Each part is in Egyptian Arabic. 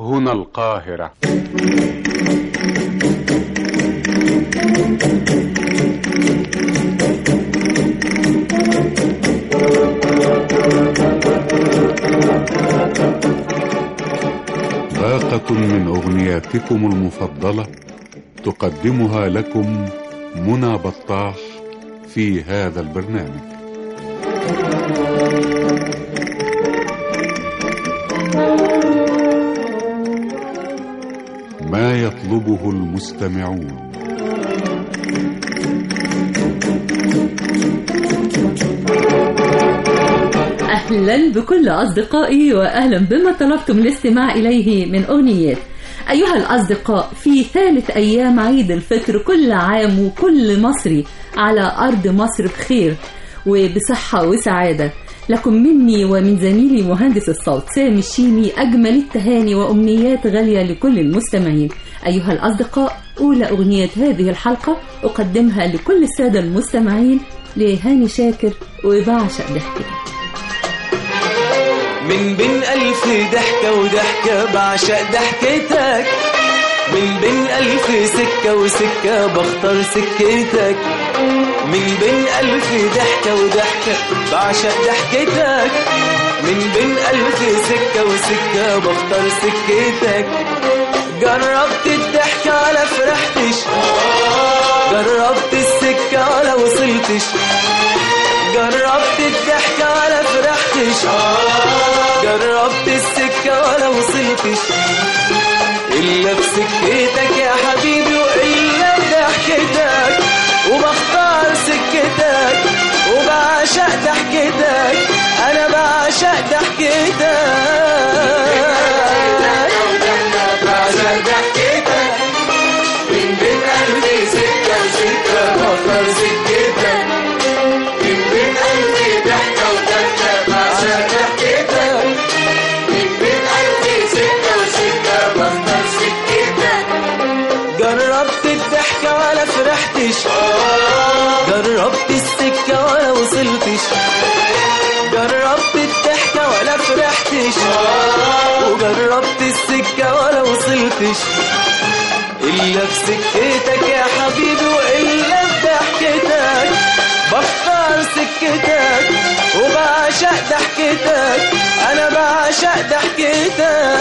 هنا القاهرة باقة من أغنياتكم المفضلة تقدمها لكم منى بطاح في هذا البرنامج ما يطلبه المستمعون أهلا بكل أصدقائي وأهلا بما طلبتم الاستماع إليه من أغنيات أيها الأصدقاء في ثالث أيام عيد الفطر كل عام وكل مصري على أرض مصر بخير وبصحة وسعادة لكم مني ومن زميلي مهندس الصوت سامي الشيمي أجمل التهاني وأمنيات غالية لكل المستمعين أيها الأصدقاء أولى أغنية هذه الحلقة أقدمها لكل السادة المستمعين لهاني شاكر وبعشق ضحكتك من بين ألف ضحكة وضحكة بعشق ضحكتك من بين ألف سكة وسكة بختار سكتك من بين ألف ضحكة وضحكة بعشق ضحكتك من بين ألف سكة وسكة بختار سكتك جربت الضحكة ولا فرحتش جربت السكة ولا وصلتش جربت الضحكة ولا فرحتش جربت السكة ولا وصلتش إلا في سكتك يا حبيبي وإلا في ضحكتك وبختار سكتك وبعشق ضحكتك أنا بعشق ضحكتك بعشق ضحكتك من بين قلبي سكة وسكة بختار سكتك من بين قلبي ضحكة وضحكة بعشق ضحكتك من بين قلبي سكة وسكة بختار سكتك جربت الضحكة ولا فرحتش جربت السكة ولا وصلتش جربت الضحكة ولا فرحتش وجربت السكة ولا وصلتش إلا في سكتك يا حبيبي وإلا في ضحكتك بختار سكتك وبعشق ضحكتك أنا بعشق ضحكتك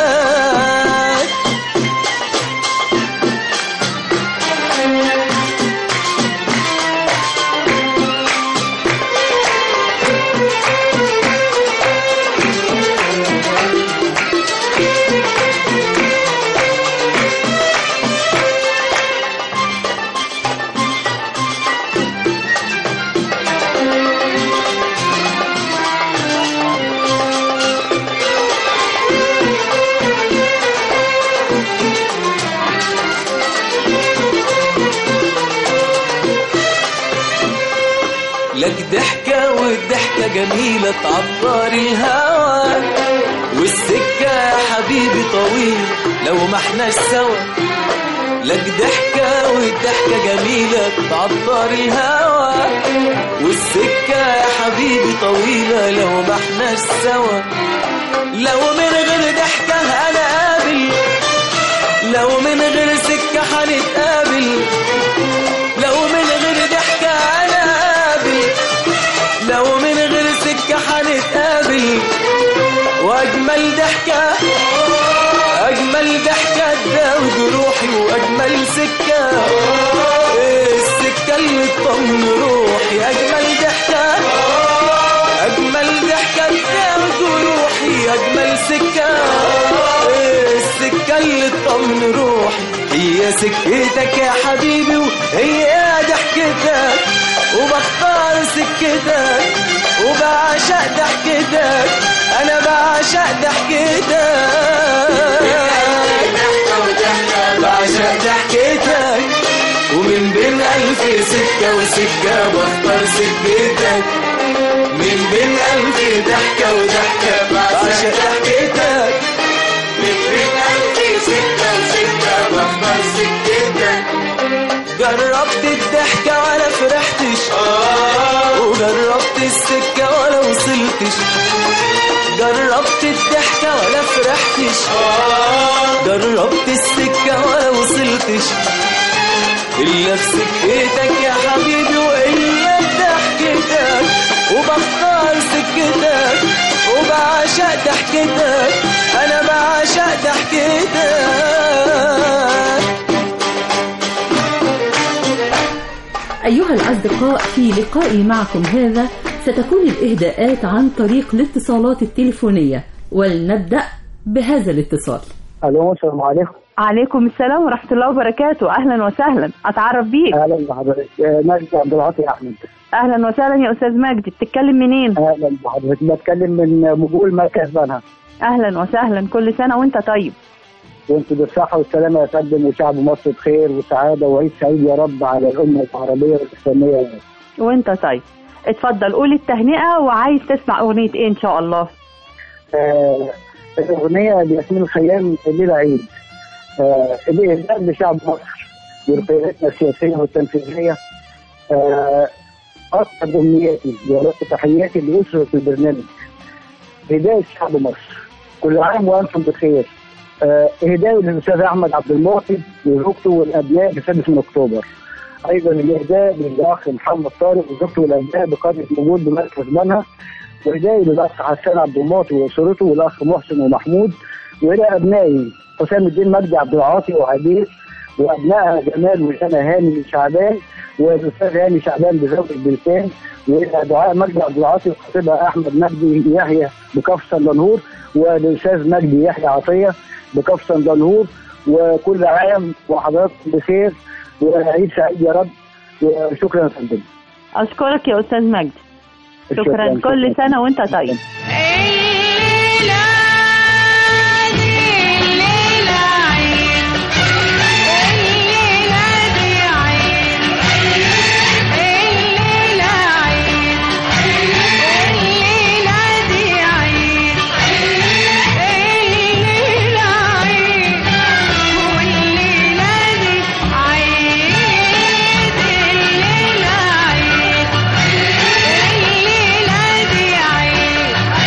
لك ضحكة والضحكة جميلة تعطر الهوى والسكة يا حبيبي طويل لو ما احناش سوا لك ضحكة والضحكة جميلة تعطر الهوى والسكة يا حبيبي طويلة لو ما احناش سوا لو من غير ضحكة أنا قابل لو من غير سكة هنتقابل لو من غير ضحكة أنا قابل لو من غير سكة هنتقابل وأجمل ضحكة أجمل ضحكة تداوي جروحي وأجمل سكة السكة اللي تطمن روحي أجمل ضحكة أجمل ضحكة تداوي جروحي أجمل سكة السكة اللي تطمن روحي هي سكتك يا حبيبي وهي ضحكتك وبختار سكتك وبعشق ضحكتك انا بعشق ضحكتك بعشق ضحكتك ومن بين ألف سكة وسكة بختار سكتك من بين ألف ضحكة وضحكة بعشق ضحكتك من بين ألف سكة وسكة بختار سكتك جربت الضحكة ولا فرحتش وجربت السكة ولا وصلتش جربت الضحكة ولا فرحتش قربت السكة ولا وصلتش إلا في سكتك يا حبيبي وإلا بضحكتك وبختار سكتك وبعشق ضحكتك أنا بعشق ضحكتك أيها الأصدقاء في لقائي معكم هذا ستكون الإهداءات عن طريق الاتصالات التليفونية ولنبدأ بهذا الاتصال الو السلام عليكم عليكم السلام ورحمة الله وبركاته أهلا وسهلا أتعرف بيك اهلا بحضرتك آه، مجدي عبد العاطي احمد أهلا وسهلا يا أستاذ مجدي بتتكلم منين اهلا بحضرتك بتكلم من مجول مركز بنها أهلا وسهلا كل سنة وأنت طيب وانت بالصحه والسلامه يا فندم وشعب مصر بخير وسعاده وعيد سعيد يا رب على الامه العربيه والاسلاميه يا رب. وأنت طيب اتفضل قول التهنئة وعايز تسمع أغنية إيه إن شاء الله آه الاغنيه لياسمين الخيام الليله عيد آه الاهداء لشعب مصر ولقيادتنا السياسيه والتنفيذيه آه اطلب امنياتي ورد تحياتي لاسره البرنامج هدايه شعب مصر كل عام وانتم بخير آه اهداء للاستاذ احمد عبد المعطي وزوجته والابناء ب 6 من اكتوبر ايضا الاهداء للاخ محمد طارق وزوجته والابناء بقريه موجود بمركز منها وهداية للأخ حسان عبد المعطي وأسرته والأخ محسن ومحمود وإلى أبنائي حسام الدين مجدي عبد العاطي وعبيد وأبنائها جمال وجنى هاني شعبان والأستاذ هاني شعبان بزوج البلسان وإلى دعاء مجدي عبد العاطي وخطيبها أحمد مجدي يحيى بكفر سندنهور والأستاذ مجدي يحيى عطية بكفر سندنهور وكل عام وحضراتكم بخير وعيد سعيد يا رب وشكرا يا فندم أشكرك يا أستاذ مجدي شكرا كل سنة وأنت طيب الليلة دي عيد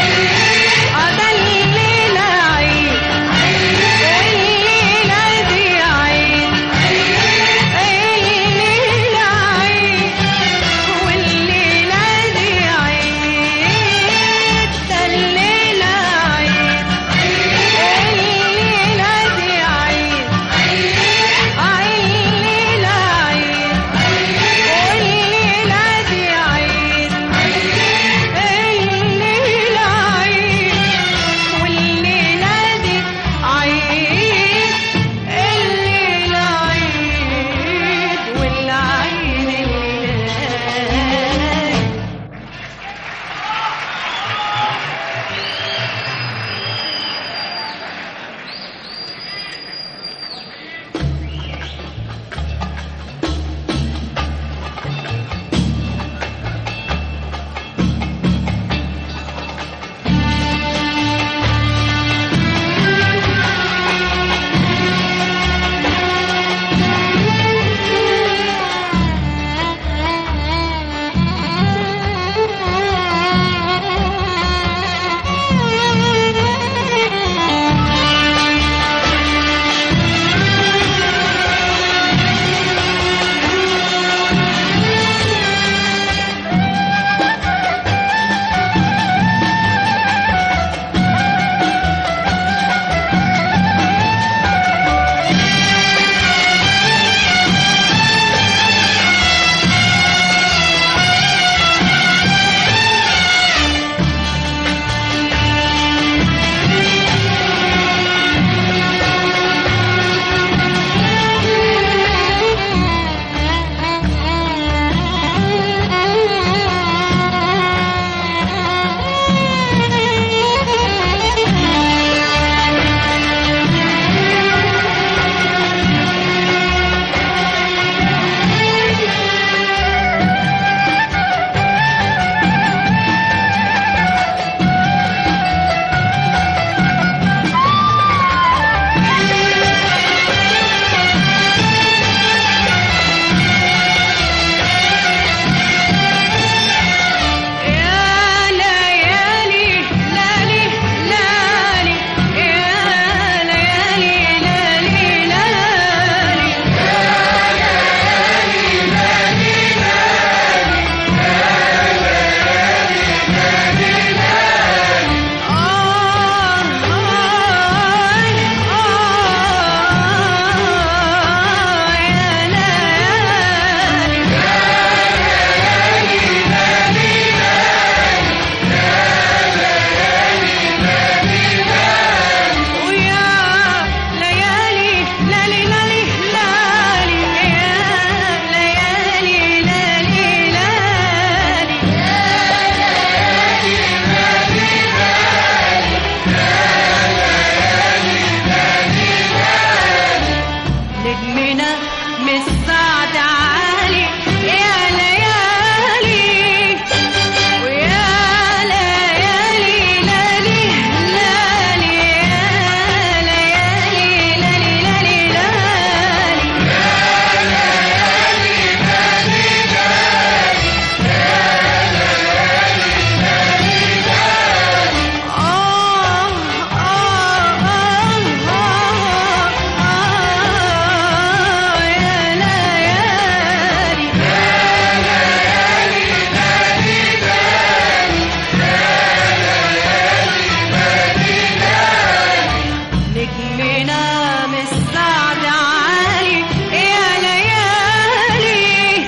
أيام السعد عالي يا ليالي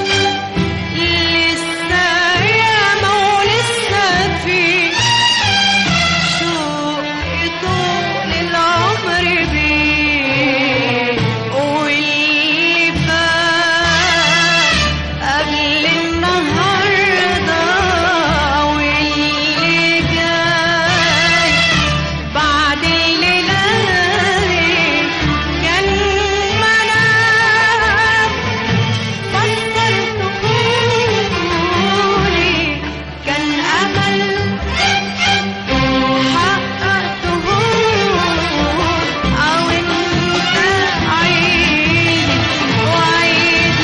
لسه ياما ولسه في شوق طول العمر بيه واللي فات قبل النهارده واللي جاي بعد الليلة دي كان منام فكرت قولي كان أمل حققته أو أنت عيد وعيد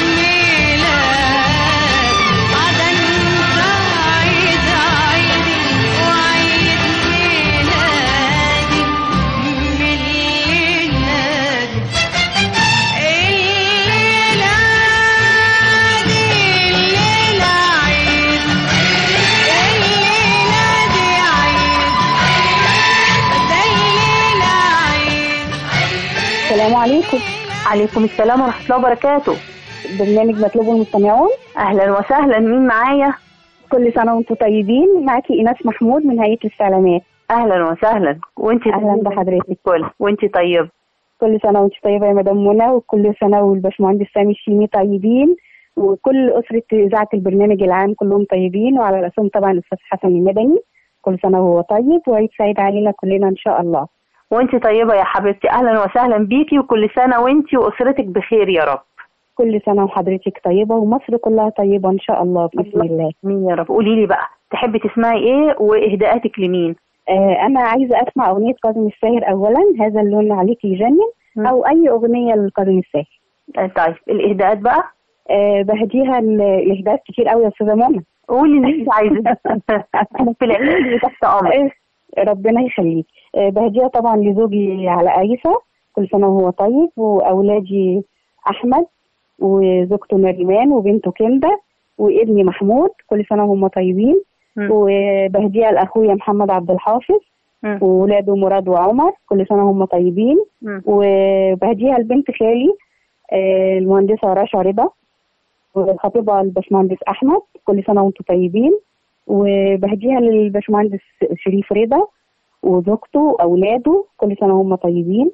ميلاد بعد أنت عيد عيدي وعيد ميلادي من الليلة الليلة دي الليلة عيد الليلة دي عيد ده الليلة عيد السلام عليكم عليكم السلام ورحمة الله وبركاته برنامج مطلوب المستمعون أهلا وسهلا مين معايا كل سنة وانتم طيبين معاكي إيناس محمود من هيئة الاستعلامات اهلا وسهلا وانت أهلا بحضرتك كل وانت طيب كل سنة وانت طيبة يا مدام منى وكل سنة والباشمهندس سامي الشيمي طيبين وكل أسرة إذاعة البرنامج العام كلهم طيبين وعلى رأسهم طبعا الأستاذ حسن المدني كل سنة وهو طيب وعيد سعيد علينا كلنا إن شاء الله وانت طيبة يا حبيبتي اهلا وسهلا بيكي وكل سنة وانت واسرتك بخير يا رب كل سنة وحضرتك طيبة ومصر كلها طيبة إن شاء الله بإذن الله مين يا رب قولي لي بقى تحبي تسمعي ايه واهداءاتك لمين آه أنا عايزة أسمع أغنية كاظم الساهر أولا هذا اللون عليك يجنن مم. أو أي أغنية لكاظم الساهر آه، طيب الاهداءات بقى آه بهديها ال- الإهداءات كتير قوي يا أستاذة منى قولي اللي انت عايزاه احنا في العيد وتحت امرك آه، ربنا يخليك آه بهديها طبعا لزوجي على عيسى كل سنة وهو طيب وأولادي أحمد وزوجته نريمان وبنته كندا وابني محمود كل سنة وهم طيبين مم. وبهديها لأخويا محمد عبد الحافظ مم. وولاده مراد وعمر كل سنة هم طيبين مم. وبهديها لبنت خالي آه، المهندسة رشا رضا وخطيبها الباشمهندس أحمد كل سنة وانتم طيبين وبهديها للباشمهندس شريف رضا وزوجته وأولاده كل سنة هم طيبين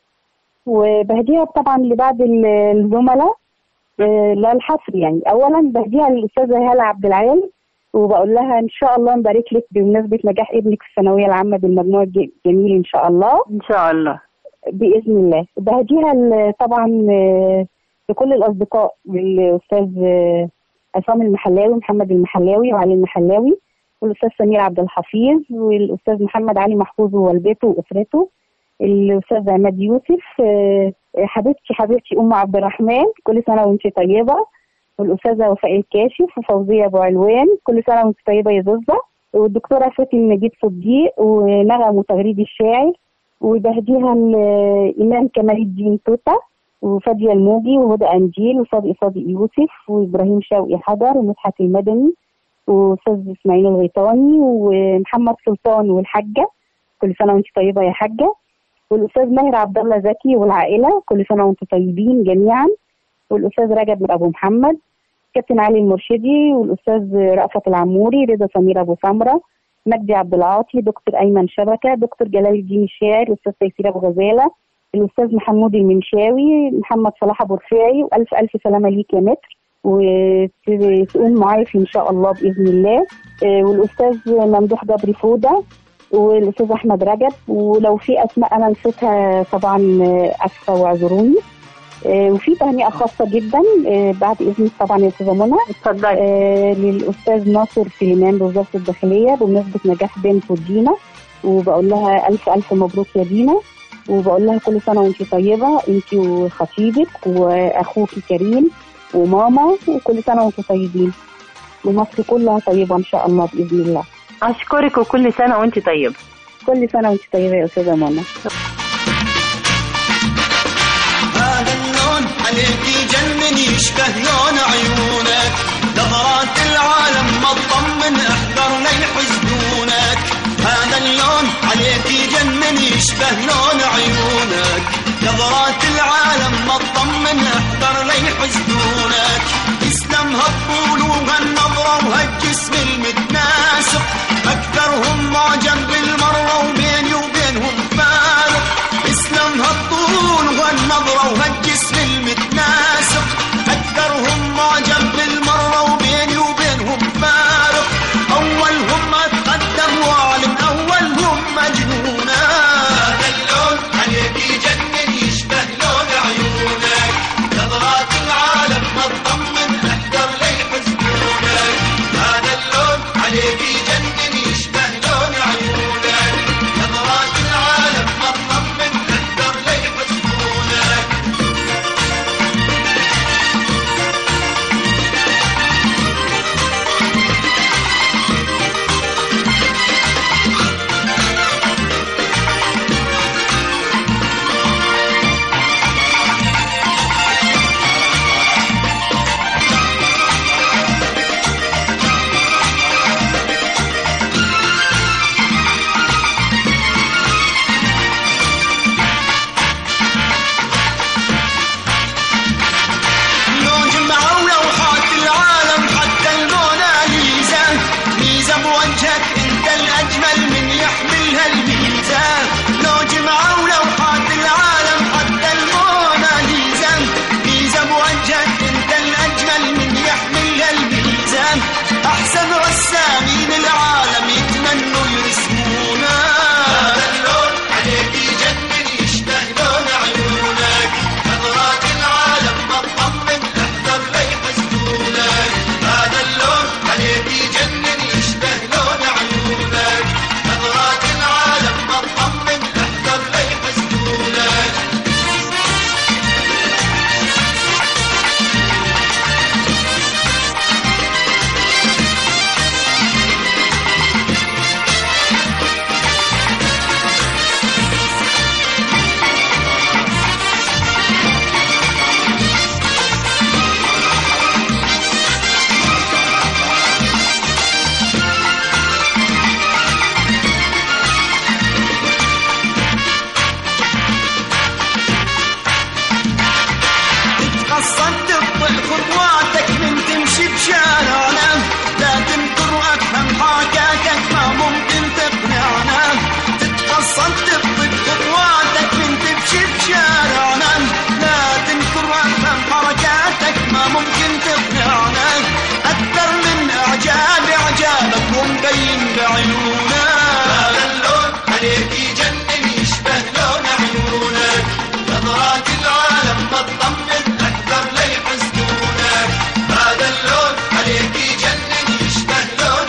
وبهديها طبعا لبعض ال- الزملاء آه، لا الحصر يعني أولا بهديها للأستاذة هالة عبد العال وبقول لها إن شاء الله نبارك لك بمناسبة نجاح ابنك في الثانوية العامة بالمجموع الج- الجميل إن شاء الله ان شاء الله باذن الله بهديها ل- طبعا آه، لكل الاصدقاء للاستاذ آه، عصام المحلاوي محمد المحلاوي وعلي المحلاوي والاستاذ سمير عبد الحفيظ والاستاذ محمد علي محفوظ ووالدته واسرته الاستاذ عماد يوسف آه، حبيبتي حبيبتي ام عبد الرحمن كل سنه وانت طيبه والاستاذه وفاء الكاشف وفوزيه ابو علوان كل سنه وانت طيبه يا زوزه والدكتوره فاتن نجيب صديق ونغم وتغريد الشاعر وبهديها الإمام كمال الدين توتا وفادية الموجي وهدى أنجيل وصادق صادق يوسف وإبراهيم شوقي حضر ومدحت المدني وأستاذ إسماعيل الغيطاني ومحمد سلطان والحاجة كل سنة وأنت طيبة يا حاجة والأستاذ ماهر عبد الله زكي والعائلة كل سنة وأنتم طيبين جميعا والأستاذ رجب من أبو محمد كابتن علي المرشدي والأستاذ رأفت العموري رضا سمير أبو سمرة مجدي عبد العاطي دكتور ايمن شبكه دكتور جلال الدين الشاعر الاستاذ تيسير ابو غزاله الاستاذ محمود المنشاوي محمد صلاح ابو رفاعي والف الف سلامه ليك يا متر وتقوم معايا ان شاء الله باذن الله آه، والاستاذ ممدوح جبري فوده والاستاذ احمد رجب ولو في اسماء انا نسيتها طبعا آه، اسفه واعذروني آه، وفي تهنئه خاصه جدا آه، بعد اذنك طبعا يا استاذه منى اتفضلي آه للاستاذ ناصر سليمان بوزاره الداخليه بمناسبه نجاح بنته دينا وبقول لها الف الف مبروك يا دينا وبقول لها كل سنه وانت طيبه انت وخطيبك واخوك كريم وماما وكل سنه وانتم طيبين ومصر كلها طيبه ان شاء الله باذن الله اشكرك وكل سنة وانت طيبة كل سنه وانت طيبه يا استاذه منى هذا اللون عليك يجنن يشبه لون عيونك نظرات العالم ما تطمن احذر لا يحزنونك هذا اللون عليك عليك يجنن يشبه لون عيونك نظرات العالم ما تطمن احذر لا يحسدونك يسلم هالطول وهالنظرة وهالجسم المتناسق أكثرهم معجب بالمرة وبيني وبينهم فارق يسلم هالطول وهالنظرة وهالجسم المتناسق أكثرهم معجب بالمرة وبيني وبينهم فارق أولهم أتقدم وأعلن أولهم مجنونا هذا اللون عليك يجنن يشبه لون عيونك نظرات العالم ما تطمن احذر لا يحسدونك هذا اللون عليك يجنن يشبه لون عيونك نظرات العالم ما تطمن احذر لا يحسدونك لو جمعوا لوحات العالم حتى الموناليزا ميزة بوجهك انت الأجمل من يحملها الميزة لو جمعوا لوحات العالم حتى الموناليزا ميزة بوجهك انت الأجمل من يحملها الميزة أحسن رسامين العالم يتمنوا يرسمونا هذا اللون عليك يجنن يشبه لون عيونك نظرات العالم ما تطمن احذر لا يحسدونك هذا اللون عليك يجنن يشبه لون عيونك نظرات العالم ما تطمن احذر لا يحسدونك تتقصد تبطئ خطواتك من تمشي بشارعنا لا تنكر وافهم حركاتك ما ممكن تقنعنا تتقصد تبطئ خطواتك من تمشي بشارعنا لا تنكر وافهم حركاتك ما ممكن تقنعنا اكثر من اعجاب اعجابك ومبين بعيونا هذا اللون عليك يجنن يشبه لون عيونك نظرات العالم ما تطمن اكثر لا يحسدونك هذا اللون عليك يجنن يشبه لون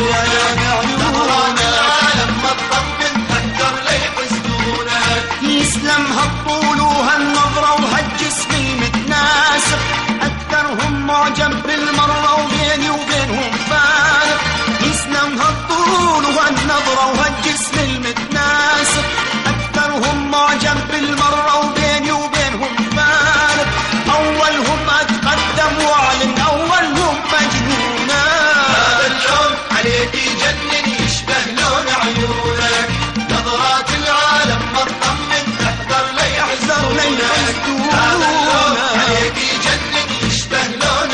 عيونك نظرات العالم ما تطمن اكثر لا يحسدونك يسلم هالطول وهالنظرة وهالجسم المتناسق أكثرهم معجب بالمرة وبيني وبينهم فارق يسلم هالطول وهالنظرة وهالجسم المتناسق أكثرهم معجب بالمرة وبيني وبينهم فارق أولهم أتقدم وأعلن أولهم مجنونا هذا اللون عليك يجنن يشبه لون عيونك نظرات العالم ما تطمن احذر لا يحزر لا يحزنونك هذا اللون عليك يجنن يشبه لون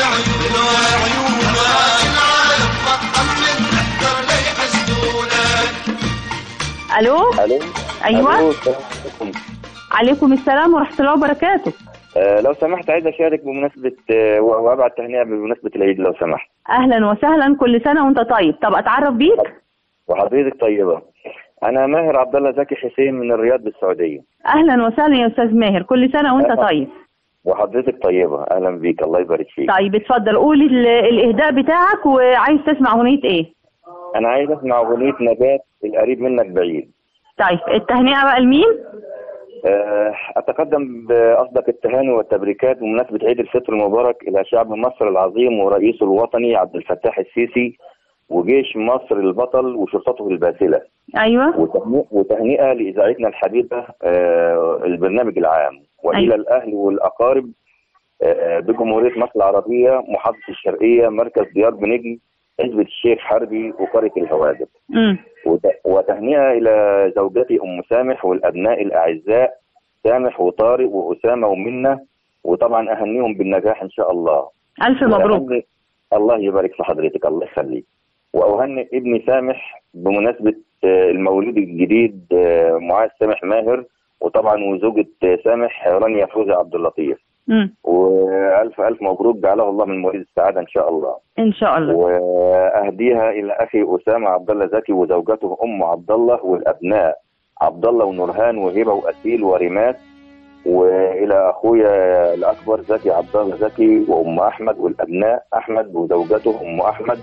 عيونك نظرات العالم ما تطمن احذر لا يحزنونك الو الو أيوة. ألو، السلام عليكم. عليكم السلام ورحمه الله وبركاته آه لو سمحت عايز اشارك بمناسبه آه و- وابعت تهنئه بمناسبه العيد لو سمحت اهلا وسهلا كل سنه وانت طيب طب اتعرف بيك وحضرتك طيبه انا ماهر عبد الله زكي حسين من الرياض بالسعوديه اهلا وسهلا يا استاذ ماهر كل سنه وانت أهلا. طيب وحضرتك طيبه اهلا بيك الله يبارك فيك طيب اتفضل قول ال- الاهداء بتاعك وعايز تسمع اغنيه ايه انا عايز اسمع اغنيه نبات القريب منك بعيد طيب التهنئه بقى لمين آه، أتقدم بأصدق التهاني والتبريكات بمناسبة عيد الفطر المبارك إلى شعب مصر العظيم ورئيسه الوطني عبد الفتاح السيسي وجيش مصر البطل وشرطته الباسلة ايوه وتهنئ- وتهنئة لإذاعتنا الحبيبة آه، البرنامج العام وإلى أيوة. الأهل والأقارب آه، بجمهورية مصر العربية محافظة الشرقية مركز ديار بنجم عزبة الشيخ حربي وقرية الهواجب مم. وت- وتهنئة إلى زوجتي أم سامح والأبناء الأعزاء سامح وطارق وأسامة ومنة وطبعا أهنيهم بالنجاح إن شاء الله الف مبروك وأهني- الله يبارك في حضرتك الله يخليك وأهنئ ابني سامح بمناسبة آه، المولود الجديد آه، معاذ سامح ماهر وطبعا وزوجة آه، سامح رانيا فوزي عبد اللطيف مم. والف الف مبروك جعله الله من مواليد السعاده ان شاء الله ان شاء الله واهديها الى اخي اسامه عبد الله زكي وزوجته ام عبد الله والابناء عبد الله ونورهان وهبه واسيل وريمات والى اخويا الاكبر زكي عبد الله زكي وام احمد والابناء احمد وزوجته ام احمد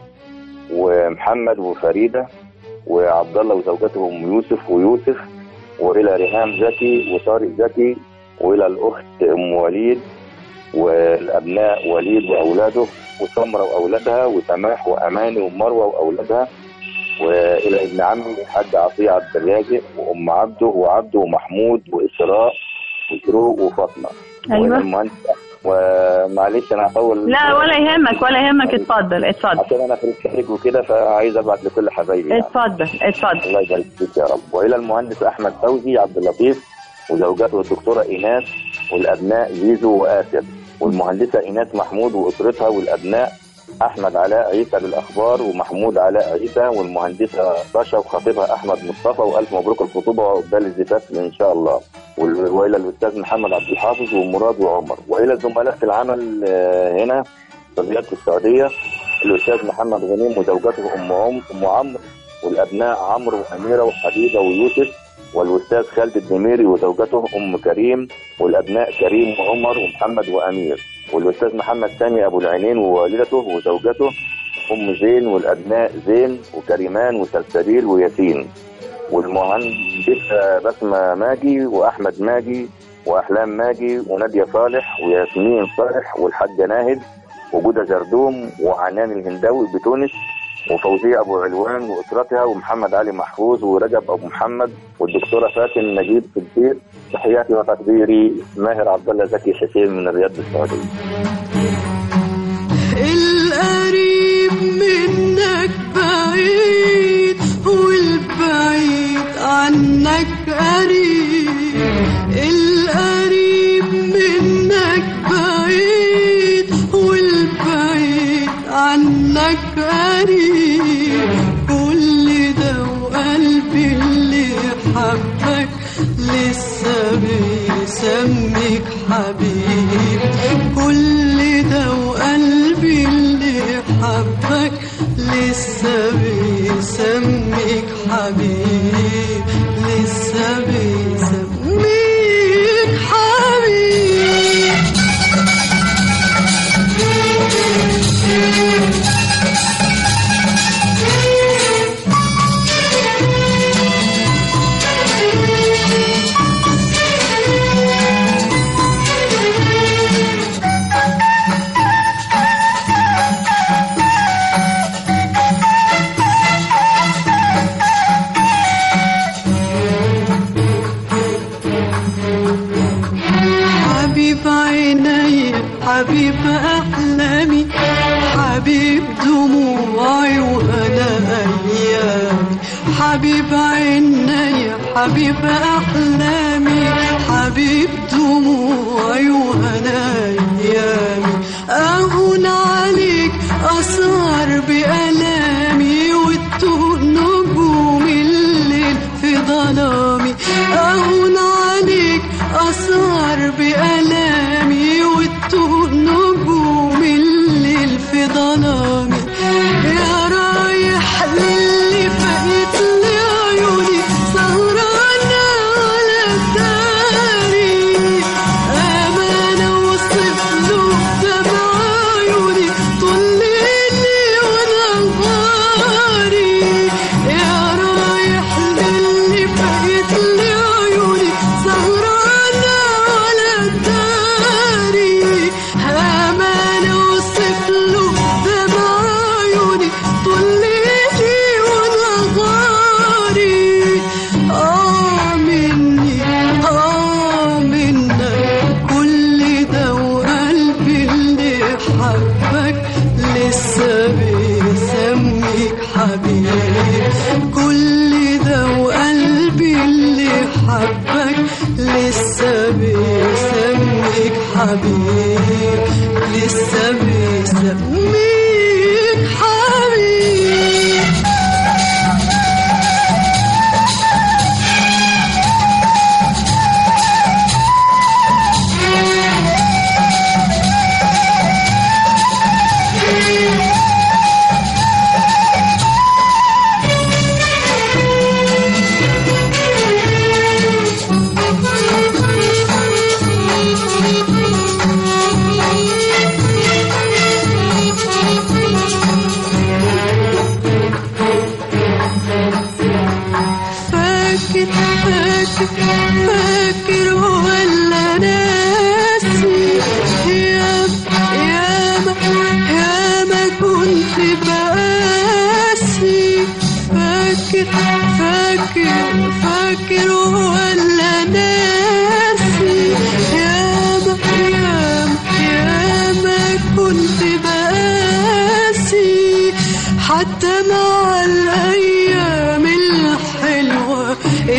ومحمد وفريده وعبد الله وزوجته ام يوسف ويوسف والى ريهام زكي وطارق زكي والى الاخت ام وليد والابناء وليد واولاده وسمره واولادها وسماح واماني ومروه واولادها والى ابن عمي الحاج عطيه عبد الرازق وام عبده وعبده ومحمود واسراء وشروق وفاطمه أيوة. وإلى المهندس ومعلش انا هطول لا ولا يهمك ولا يهمك اتفضل اتفضل عشان انا في الخارج وكده فعايز ابعت لكل حبايبي يعني. اتفضل اتفضل الله يبارك فيك يا رب والى المهندس احمد فوزي عبد اللطيف وزوجته الدكتوره ايناس والابناء زيزو واسر والمهندسه ايناس محمود واسرتها والابناء احمد علاء عيسى بالاخبار ومحمود علاء عيسى والمهندسه رشا وخطيبها احمد مصطفى والف مبروك الخطوبه وعقبال الزفاف ان شاء الله وال- والى الاستاذ محمد عبد الحافظ ومراد وعمر والى الزملاء في العمل آه، هنا في رياض السعوديه الاستاذ محمد غنيم وزوجته ام عم ام عمرو والابناء عمرو واميره وحبيبه ويوسف والاستاذ خالد الدميري وزوجته ام كريم والابناء كريم وعمر ومحمد وامير والاستاذ محمد سامي ابو العينين ووالدته وزوجته ام زين والابناء زين وكريمان وسلسبيل وياسين والمهندسه بسمه ماجي واحمد ماجي واحلام ماجي وناديه صالح وياسمين صالح والحاجه ناهد وجودة زردوم وعنان الهنداوي بتونس وفوزية أبو علوان وأسرتها ومحمد علي محفوظ ورجب أبو محمد والدكتورة فاتن نجيب صديق تحياتي وتقديري ماهر عبد الله زكي حسين من الرياض السعودية القريب منك بعيد والبعيد عنك قريب القريب منك بعيد والبعيد عنك قريب كل ده وقلبي اللي حبك لسه بيسميك حبيب كل ده وقلبي اللي حبك لسه بيسميك حبيب لسه بيسميك حبيب حبيب عيني حبيب أحلامي حبيب دموعي وأنا أيامي حبيب عيني حبيب أحلامي حبيب دموعي وأنا أيامي أهون عليك أسهر بألامي وتوه نجوم الليل في ظلامي أهون عليك أسهر بألامي وتوه نجوم الليل في ظلامي يا رايح للي فايت لي عيوني سهرانة على الداري أمانة وصف له دمع عيوني طول ليلي ونهاري يا رايح للي فايت لي عيوني سهرانة على الداري أمانة وصف له دمع حبيب لسه بيسميك حبيب فاكر فاكر فاكر ولا ناسي ياما ياما ياما كنت بقاسي فاكر فاكر فاكر ولا ناسي ياما ياما ياما كنت بقاسي حتى مع الأيام الحلوة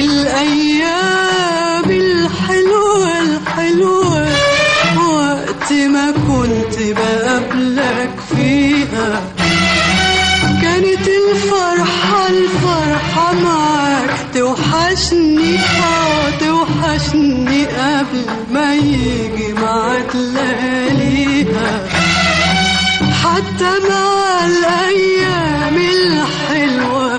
الأيام الحلوة الحلوة وقت ما كنت بقابلك فيها كانت الفرحة الفرحة معاك توحشني اه توحشني قبل ما يجي معاك لياليها حتى مع الأيام الحلوة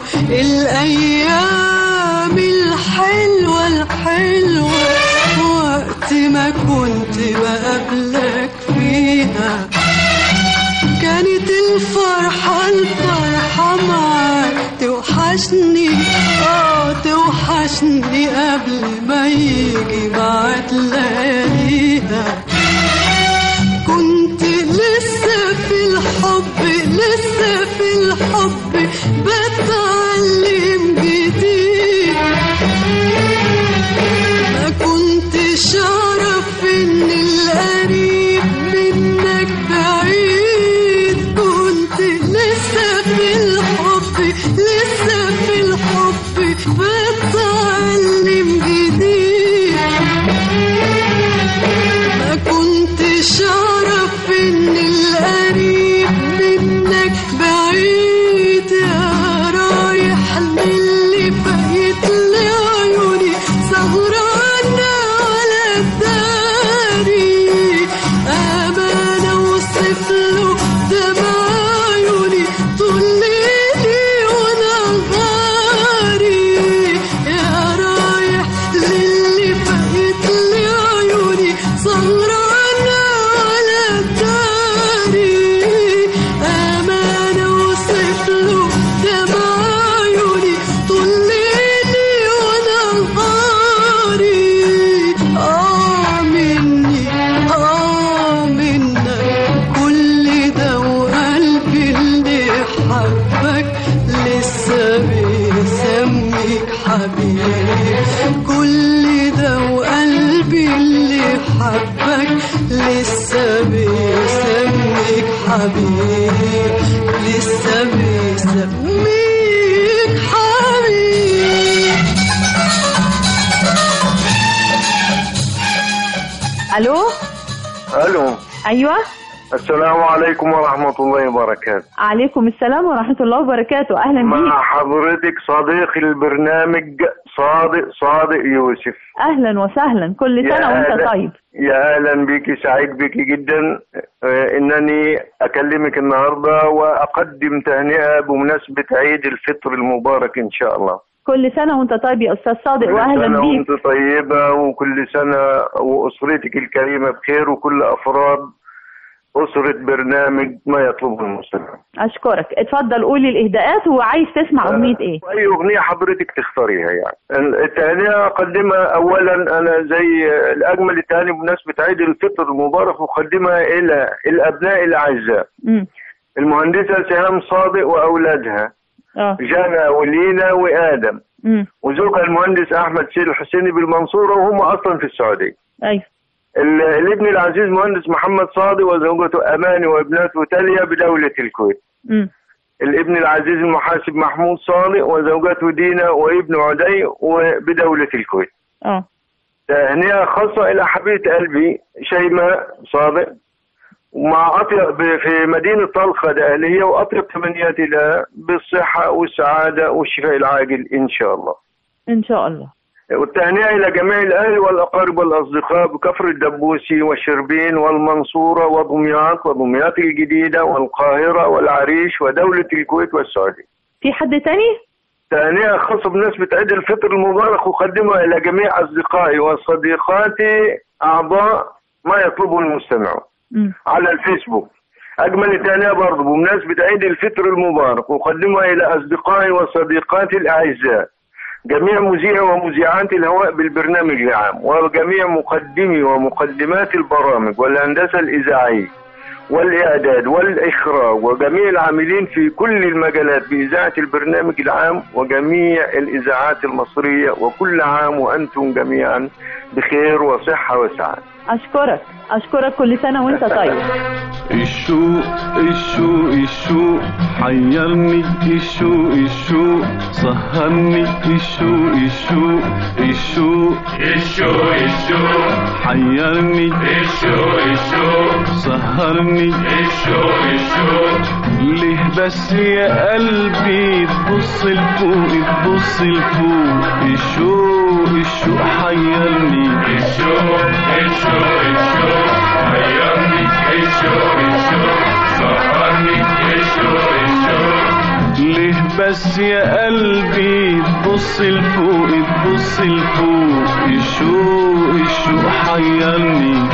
الأيام الحلوة الحلوة وقت ما كنت بقابلك فيها كانت الفرحة الفرحة معاك توحشني اه توحشني قبل ما يجي معاك لياليها كنت لسه في الحب لسه في الحب بتعلم جديد ما كنتش اعرف ان القريب منك بعيد كنت لسه في الحب لسه في الحب بتعلم جديد ما كنتش اعرف ان القريب منك بعيد يا رايح للي فايت لعيوني سهرانة على الداري أمانة اوصف له دمع عيوني طول ليلي ونهاري يا رايح للي فايت لعيوني سهرانة على الداري أمانة اوصف له دمع عيوني طول ليلي ونهاري آه مني آه منك كل ده وقلبي اللي حبك لسه بيسميك حبيب كل ده وقلبي اللي حبك لسه بيسميك حبيب لسه بيسميك حبيب الو الو ايوه السلام عليكم ورحمة الله وبركاته عليكم السلام ورحمه الله وبركاته اهلا بيك مع حضرتك صديق البرنامج صادق صادق يوسف اهلا وسهلا كل يا سنه وانت أهلا. طيب يا اهلا بك سعيد بك جدا آه، انني اكلمك النهارده واقدم تهنئه بمناسبه عيد الفطر المبارك ان شاء الله كل سنه وانت طيب يا استاذ صادق كل واهلا سنه بيك وانت طيبه وكل سنه واسرتك الكريمه بخير وكل افراد اسره برنامج ما يطلبه المستمع اشكرك اتفضل قولي الاهداءات وعايز تسمع اغنيه ايه اي اغنيه حضرتك تختاريها يعني التهنئه اقدمها اولا انا زي الاجمل التهاني بمناسبه عيد الفطر المبارك اقدمها الى الابناء الاعزاء امم المهندسه سهام صادق واولادها اه جانا ولينا وادم امم وزوجها المهندس احمد سيد الحسيني بالمنصوره وهم اصلا في السعوديه ايوه ال- الابن العزيز مهندس محمد صادق وزوجته اماني وابنته تاليا بدوله الكويت امم الابن العزيز المحاسب محمود صادق وزوجته دينا وابن عدي وبدولة الكويت اه تهنئة خاصة إلى حبيبة قلبي شيماء صادق ومع أطيب في مدينة طلخة الأهلية وأطيب تمنياتي لها بالصحة والسعادة والشفاء العاجل إن شاء الله ان شاء الله والتهنئة إلى جميع الأهل والأقارب والأصدقاء بكفر الدبوسي والشربين والمنصورة ودمياط ودمياط الجديدة والقاهرة والعريش ودولة الكويت والسعودية في حد تاني تهنئة خاصة بمناسبة عيد الفطر المبارك أقدمها إلى جميع أصدقائي وصديقاتي أعضاء ما يطلبه المستمعون مم. على الفيسبوك أجمل التهنئة برضه بمناسبة عيد الفطر المبارك أقدمها إلى أصدقائي وصديقاتي الأعزاء جميع مذيعي ومذيعات الهواء بالبرنامج العام وجميع مقدمي ومقدمات البرامج والهندسة الإذاعية والإعداد والإخراج وجميع العاملين في كل المجالات بإذاعة البرنامج العام وجميع الإذاعات المصرية وكل عام وأنتم جميعا بخير وصحة وسعادة اشكرك اشكرك كل سنه وانت طيب الشوق الشوق الشوق حيرني الشوق الشوق سهرني الشوق الشوق الشوق الشوق الشوق حيرني الشوق الشوق سهرني الشوق الشوق ليه بس يا قلبي تبص لفوق تبص لفوق الشوق الشوق حيرني الشوق الشوق الشوق حيرني الشوق الشوق سهرني الشوق الشوق ليه بس يا قلبي تبص لفوق تبص لفوق الشوق الشوق حيرني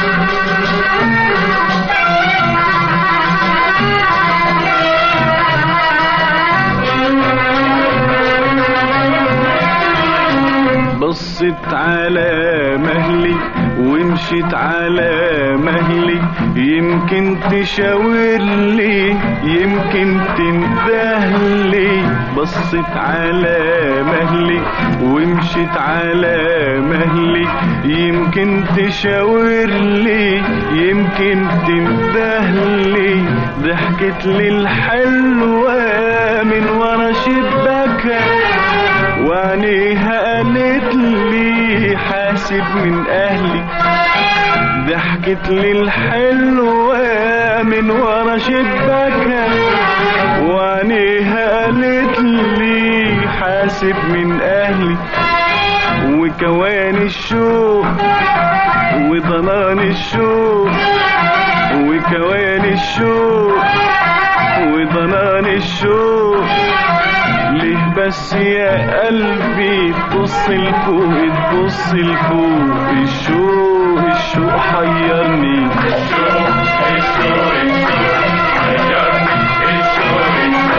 بصت على مهلي ومشيت على مهلي يمكن تشاور لي يمكن تندهلي بصت على مهلي ومشيت على مهلي يمكن تشاور لي يمكن تندهلي ضحكت لي الحلوة من ورا شباكها وعينيها قالت لي حاسب من اهلي ضحكت لي الحلوة من ورا شباكها وعينيها قالت لي حاسب من اهلي وكوان الشوق وضنان الشوق وكوان الشوق وضنان الشوق ليه بس يا قلبي تبص لفوق تبص لفوق الشوق الشوق حيرني الشوق الشوق الشوق حيرني الشوق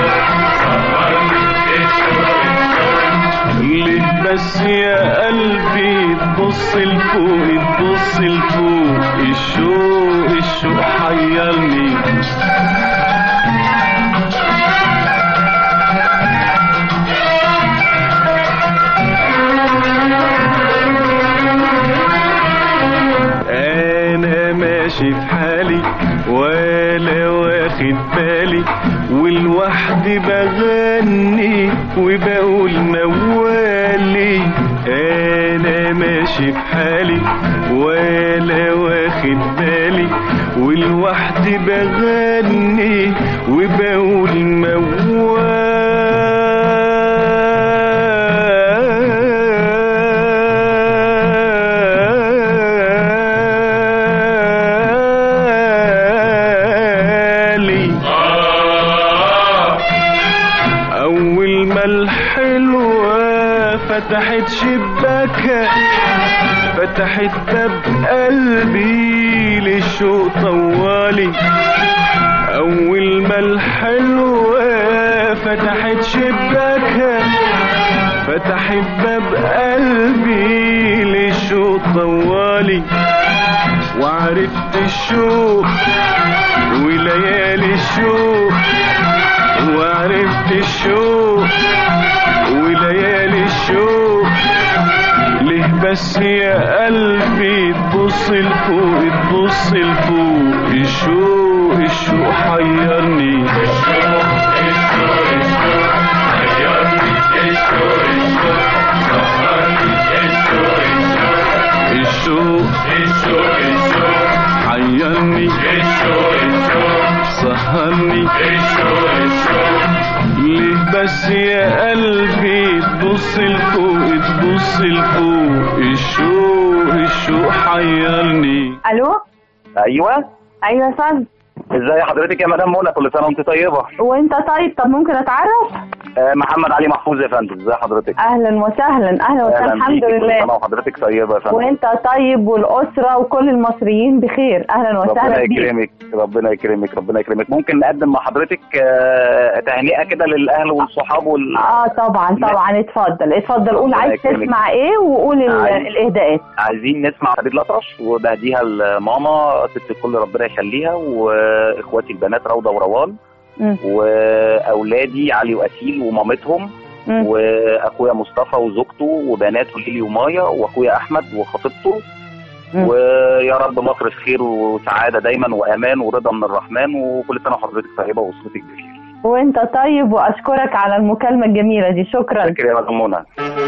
الشوق ليه بس يا قلبي تبص لفوق تبص لفوق الشوق الشوق حيرني انا ماشي في حالي ولا واخد بالي والوحدي بغني وبقول موالي انا ماشي في حالي ولا واخد بالي والوحدي بغني وبقول موالي أول ما الحلوة فتحت شباكها فتحت باب قلبي للشوق طوالي أول ما الحلوة فتحت شباكها فتحت باب قلبي للشوق طوالي وعرفت الشوق وليالي الشوق وعرفت الشوق وليالي الشوق ليه بس يا قلبي تبص لفوق تبص لفوق الشوق الشوق حيرني الشوق الشوق الشوق حيرني الشوق الشوق سهرني الشوق الشوق الشوق الشوق الشوق حيرني الشوق الشوق سهرني الشوق الشوق ليه بس يا قلبي تبص لفوق تبص لفوق الشوق الشوق حيرني الو ايوه ايوه يا فندم ازاي حضرتك يا مدام منى كل سنه وانت طيبه وانت طيب طب ممكن اتعرف آه محمد علي محفوظ يا فندم ازي حضرتك اهلا وسهلا اهلا وسهلا الحمد بيكي، كل سنه لله وحضرتك طيبه يا فندم وانت طيب والاسره وكل المصريين بخير اهلا ربنا وسهلا بيك يكرمك ربنا يكرمك ربنا يكرمك ممكن نقدم مع حضرتك آه، تهنئه كده للاهل والصحاب وال اه طبعا طبعا اتفضل اتفضل قول ربنا عايز يكرمك. تسمع ايه وقول ال- عايز- الاهداءات عايزين نسمع فريد الأطرش وبهديها لماما ست الكل ربنا يخليها واخواتي البنات روضه وروان مم. واولادي علي واسيل ومامتهم مم. واخويا مصطفى وزوجته وبناته ليلي ومايا واخويا احمد وخطيبته مم. ويا رب مصر في خير وسعاده دايما وامان ورضا من الرحمن وكل سنه وحضرتك طيبه واسرتك بخير وانت طيب واشكرك على المكالمه الجميله دي شكرا فاكر يا مدام منى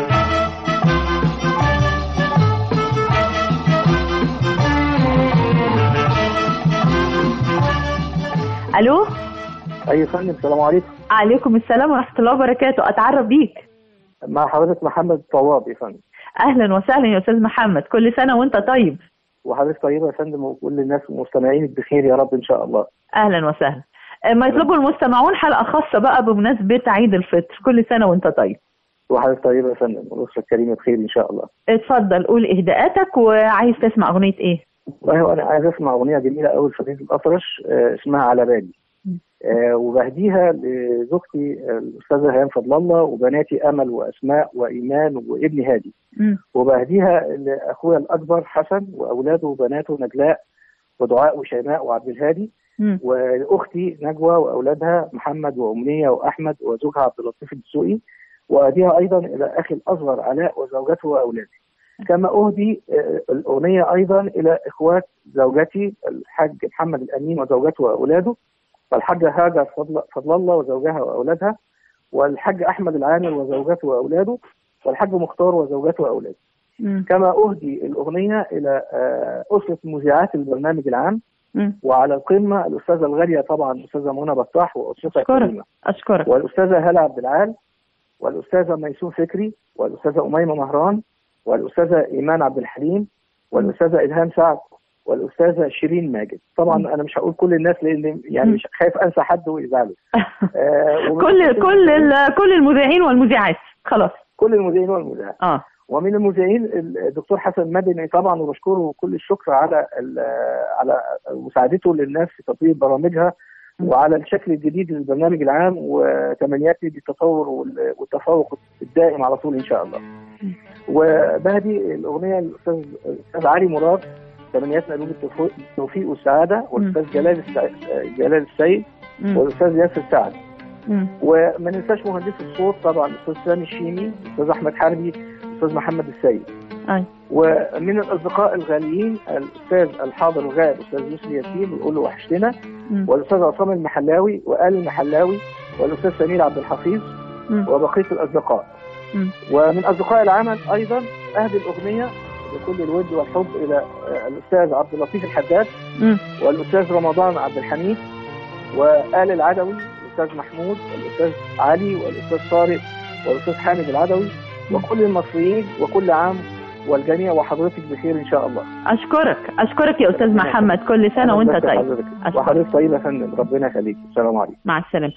الو اي فندم السلام عليكم عليكم السلام ورحمه الله وبركاته اتعرف بيك مع حضرتك محمد طواب يا فندم اهلا وسهلا يا استاذ محمد كل سنه وانت طيب وحضرتك طيبه يا فندم وكل الناس مستمعينك بخير يا رب ان شاء الله اهلا وسهلا آه، ما يطلبوا المستمعون حلقه خاصه بقى بمناسبه عيد الفطر كل سنه وانت طيب وحضرتك طيبه يا فندم والاسره الكريمه بخير ان شاء الله اتفضل قول اهداءاتك وعايز تسمع اغنيه ايه والله انا عايز اسمع اغنيه جميله قوي لفريد الاطرش آه، اسمها على بالي آه، وبهديها لزوجتي آه، الاستاذه هيام فضل الله وبناتي امل واسماء وايمان وابني هادي مم. وبهديها لاخويا الاكبر حسن واولاده وبناته نجلاء ودعاء وشيماء وعبد الهادي مم. واختي نجوى واولادها محمد وامنيه واحمد وزوجها عبد اللطيف الدسوقي واهديها ايضا الى اخي الاصغر علاء وزوجته واولاده كما اهدي آه، الاغنيه ايضا الى اخوات زوجتي الحاج محمد الامين وزوجته واولاده والحاجه هاجر فضل, فضل الله وزوجها واولادها والحاج احمد العامر وزوجته واولاده والحاج مختار وزوجته واولاده مم. كما اهدي الاغنيه الى آه، اسره مذيعات البرنامج العام مم. وعلى القمه الاستاذه الغاليه طبعا الاستاذه منى بطاح واسرتها اشكرك الكريمه اشكرك والاستاذه هاله عبد العال والاستاذه ميسون فكري والاستاذه اميمه مهران والاستاذه ايمان عبد الحليم والاستاذه الهام سعد والاستاذه شيرين ماجد طبعا انا مش هقول كل الناس لان يعني مش خايف انسى حد ويزعلوا آه، ومن- كل كل ال- كل المذيعين والمذيعات خلاص كل المذيعين والمذيعات اه ومن المذيعين الدكتور حسن مدني طبعا وبشكره كل الشكر على ال- على مساعدته للناس في تطوير برامجها وعلى الشكل الجديد للبرنامج العام وتمنياتي بالتطور وال- والتفوق الدائم على طول ان شاء الله. وبهدي الاغنيه للاستاذ الاستاذ علي مراد تمنياتنا له بالتوفيق التوفيق والسعاده والاستاذ جلال السع- جلال السيد مم. والاستاذ ياسر سعد. مم. وما ننساش مهندس الصوت طبعا الاستاذ سامي الشيمي الاستاذ احمد حربي الاستاذ محمد السيد أي. ومن الاصدقاء الغاليين الاستاذ الحاضر الغائب الاستاذ يوسف ياسين بنقول له وحشتنا مم. والاستاذ عصام المحلاوي وآل المحلاوي والاستاذ سمير عبد الحفيظ مم. وبقيه الاصدقاء مم. ومن اصدقاء العمل ايضا اهدي الاغنيه بكل الود والحب الى آه، الاستاذ عبد اللطيف الحداد مم. والاستاذ رمضان عبد الحميد وآل العدوي الاستاذ محمود والاستاذ علي والاستاذ طارق والاستاذ حامد العدوي وكل المصريين وكل عام والجميع وحضرتك بخير ان شاء الله اشكرك اشكرك يا استاذ محمد كل سنه وانت بس طيب حضرتك. أشكرك. وحضرتك طيب يا فندم ربنا يخليك السلام عليكم مع السلامه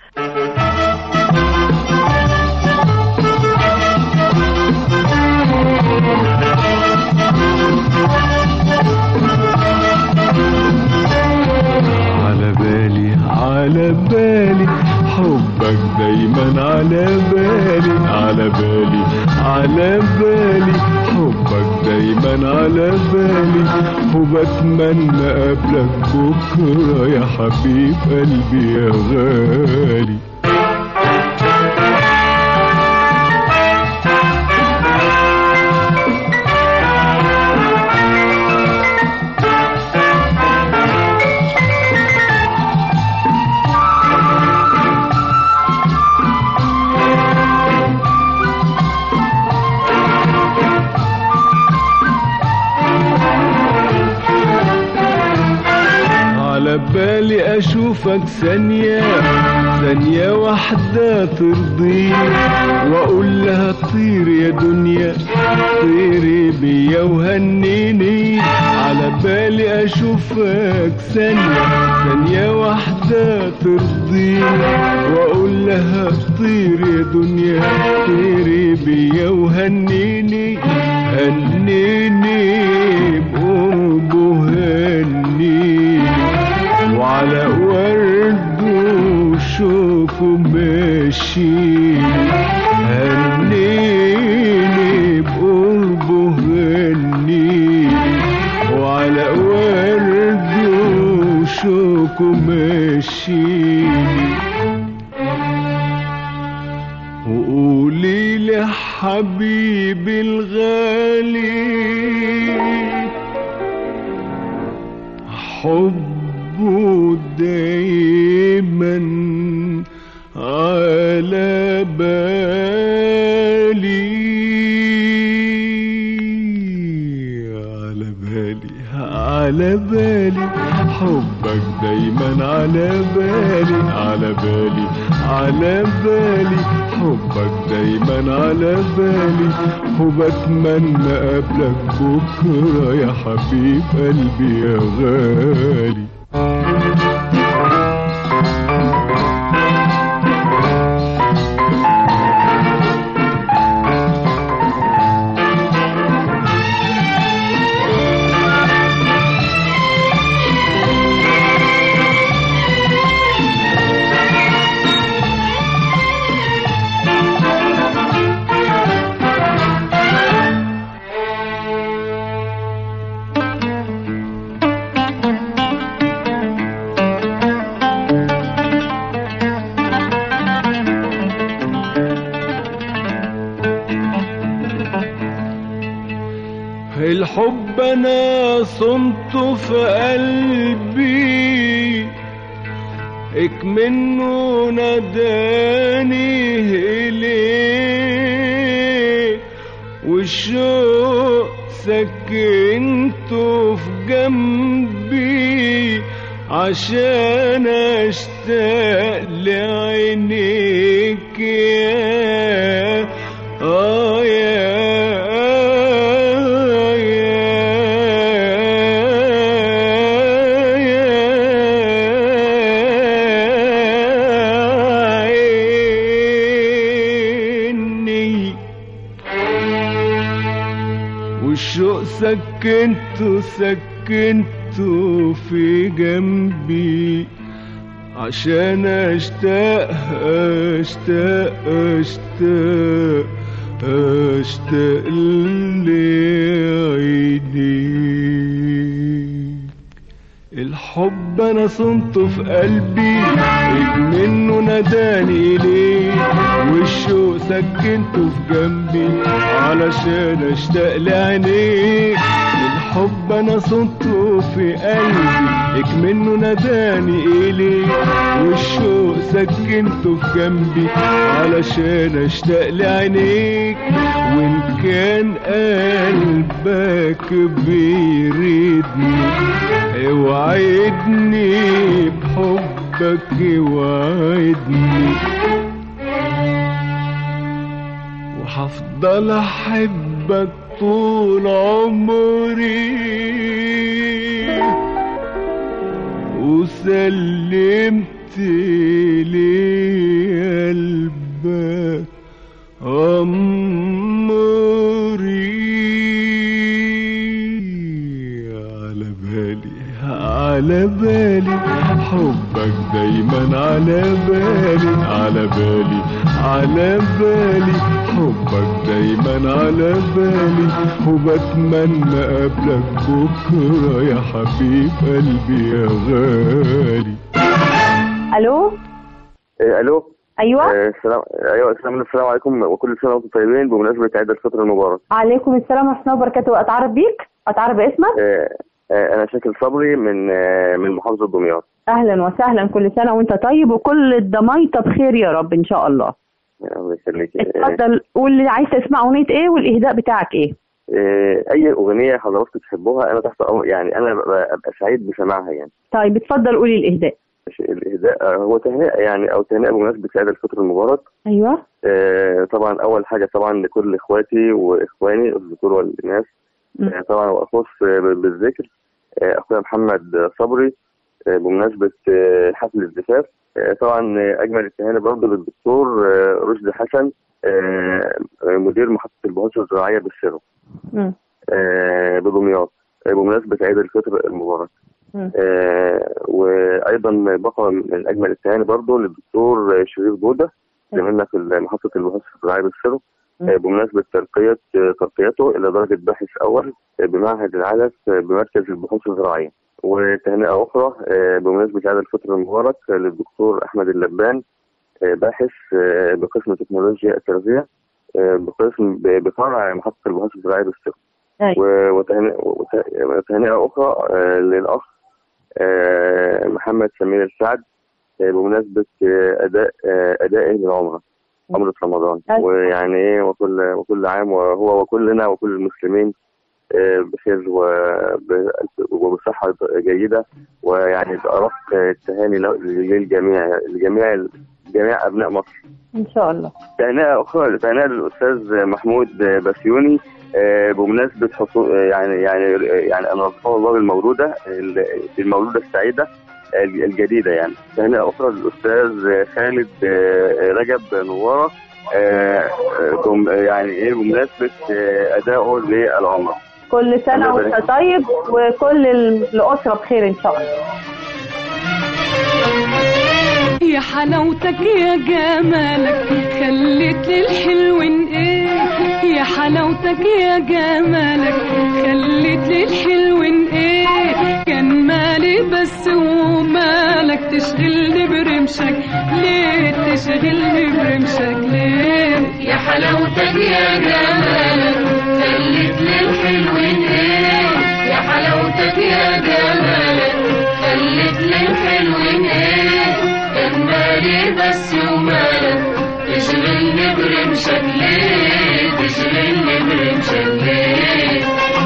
على بالي على بالي حبك دايما على بالي على بالي على بالي حبك دايما على بالي وبتمنى قبلك بكرة يا حبيب قلبي يا غالي على بالي اشوفك ثانية ثانية واحدة ترضيني واقول لها طير يا دنيا طيري بيا وهنيني على بالي اشوفك ثانية ثانية واحدة ترضيني واقول لها طير يا دنيا طيري بيا وهنيني هنيني بقربه هنيني وعلى ورد وشوفه ماشي هنيني بقربه هنيني وعلى ورد وشوكه ماشيني وقولي لي حبيبي الغالي حبه دايما على بالي على بالي على بالي حبك دايما على بالي على بالي على بالي حبك دايما على بالي وبتمنى قبلك بكرة يا حبيب قلبي يا غالي الحب انا صنته في قلبي اك منه ناداني اليه والشوق سكنته في جنبي عشان اشتاق لعينيك يا اه يا عيني والشوق سكنته سكنته في جنبي عشان اشتاق اشتاق اشتاق اشتاق لعينيك الحب انا صنته في قلبي إج منه ناداني اليه والشوق سكنته في جنبي علشان اشتاق لعينيك الحب انا صنته في قلبي إج منه ناداني اليه والشوق سكنته في جنبي علشان اشتاق لعينيك وان كان قلبك بيريدني اوعدني بحبك اوعدني وهفضل احبك طول عمري وسلمت لي قلبك عمري على بالي على بالي حبك دايما على بالي على بالي على بالي حبك دايما على بالي وبتمنى قبلك بكرة يا حبيب قلبي يا غالي الو إيه، الو ايوه إيه، السلام ايوه السلام السلام عليكم وكل سنه وانتم طيبين بمناسبه عيد الفطر المبارك عليكم السلام ورحمه الله وبركاته اتعرف بيك اتعرف باسمك إيه، إيه، انا شاكل صبري من إيه، من محافظه دمياط اهلا وسهلا كل سنه وانت طيب وكل الضمايطه بخير يا رب ان شاء الله الله يخليك إيه، اتفضل قول لي عايز تسمع اغنيه ايه والاهداء بتاعك ايه آه، اي اغنيه حضراتكم تحبوها انا تحت أمر يعني انا ببقى أبقى سعيد بسماعها يعني طيب اتفضل قولي الاهداء الاهداء آه، هو تهنئه يعني او تهنئه بمناسبه عيد الفطر المبارك ايوه آه، طبعا اول حاجه طبعا لكل اخواتي واخواني الذكور والاناث آه، طبعا واخص آه، بالذكر آه، اخويا محمد صبري آه، بمناسبه آه، حفل الزفاف آه، طبعا آه، اجمل التهاني برضه للدكتور آه، رشدي حسن آه، آه، مدير محطه البحوث الزراعيه بالسرو مم. آه، بدمياط آه، بمناسبه عيد الفطر المبارك مم. آه، وايضا بقى من اجمل التهاني برضه للدكتور شريف جوده زميلنا في محطه البحوث الزراعيه بالسرو آه، بمناسبه ترقيه آه، ترقيته الى درجه باحث اول آه، بمعهد العلف آه، بمركز البحوث الزراعيه وتهنئه اخرى آه، بمناسبه عيد الفطر المبارك آه، للدكتور احمد اللبان آه، باحث آه، بقسم تكنولوجيا التغذيه آه، بقسم ب- بفرع محطه البحوث الزراعيه بالسرو و- وتهنئة وت- وتهنئة أخرى آه، للأخ آه، محمد سمير السعد آه، بمناسبة آه، أداء آه، أدائه للعمرة عمرة رمضان ويعني إيه وكل وكل عام وهو وكلنا وكل المسلمين آه، بخير وب- وبصحة جيدة ويعني بأرق التهاني له- للجميع لجميع جميع أبناء مصر ان شاء الله تهنئة أخرى تهنئة للأستاذ محمود بسيوني آه، بمناسبة حصول آه، يعني يعني يعني أن رزقه الله بالمولودة ال- بالمولودة السعيدة الج- الجديدة يعني تهنئة أخرى للأستاذ خالد آه، رجب نوارة آه، آه، بم- يعني إيه بمناسبة آه، أدائه للعمرة كل سنه الله وانت يبارك. طيب وكل ال- الاسره بخير ان شاء الله يا حلاوتك يا جمالك خليت للحلوين ايه يا حلاوتك يا جمالك خليت للحلوين ايه كان مالي بس ومالك تشغلني برمشك ليه تشغلني برمشك ليه يا حلاوتك يا جمالك خليت للحلوين ايه يا حلاوتك يا جمالك خليت للحلوين ايه كان مالي بس ومالك تشغلني برمشك ليه تشغلني برمشك ليه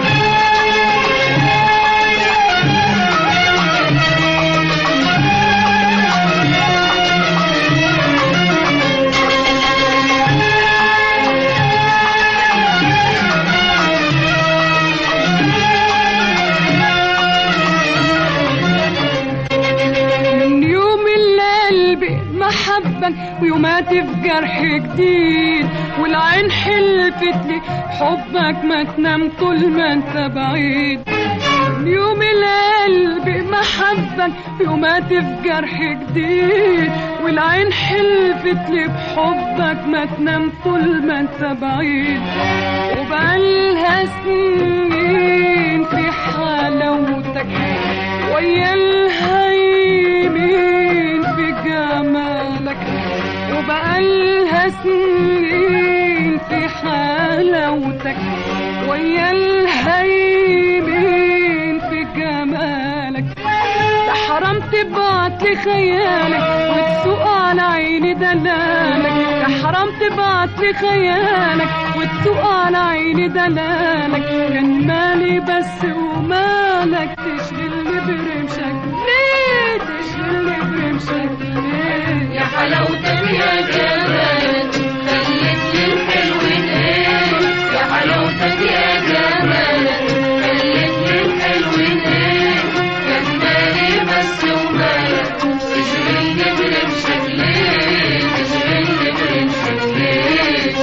من يوم اللي قلبي محبك ويومات في جرح جديد والعين حلفت لي حبك ما تنام طول ما انت بعيد من يوم اللي قلبي محبك ويومات في جرح جديد والعين حلفت لي بحبك ما تنام طول ما انت بعيد وبقالها سنين في حلاوتك ويا الهيمين في جمالك وبقالها سنين في حلاوتك ويا الهيمين في جمالك ده حرام تبعت لي خيالك وتسوق على عيني دلالك ده حرام تبعت لي خيالك وتسوق على عيني دلالك كان مالي بس ومالك تشغلني برمشك ليه تشغلني برمشك ليه يا حلاوتك يا جمالك خليت للحلوين ايه يا حلاوتك يا جمالك خليت للحلوين ايه كان مالي بس ومالك تشغلني برمشك ليه تشغلني برمشك ليه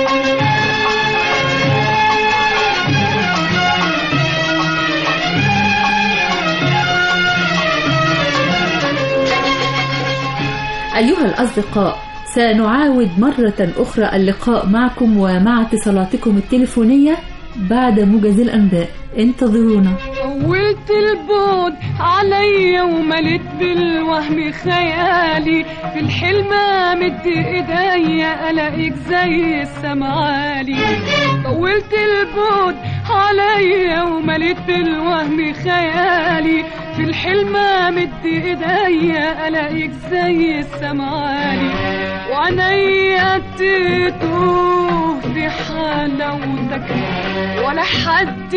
أيها الأصدقاء سنعاود مرة أخرى اللقاء معكم ومع اتصالاتكم التليفونية بعد موجز الأنباء انتظرونا طولت البعد عليا ومليت بالوهم خيالي في الحلم امد ايديا الاقيك زي السمعالي طولت البعد عليا ومليت بالوهم خيالي في الحلم امد ايديا الاقيك زي السمعالي وعينيا تتوه بحلاوتك ولا حد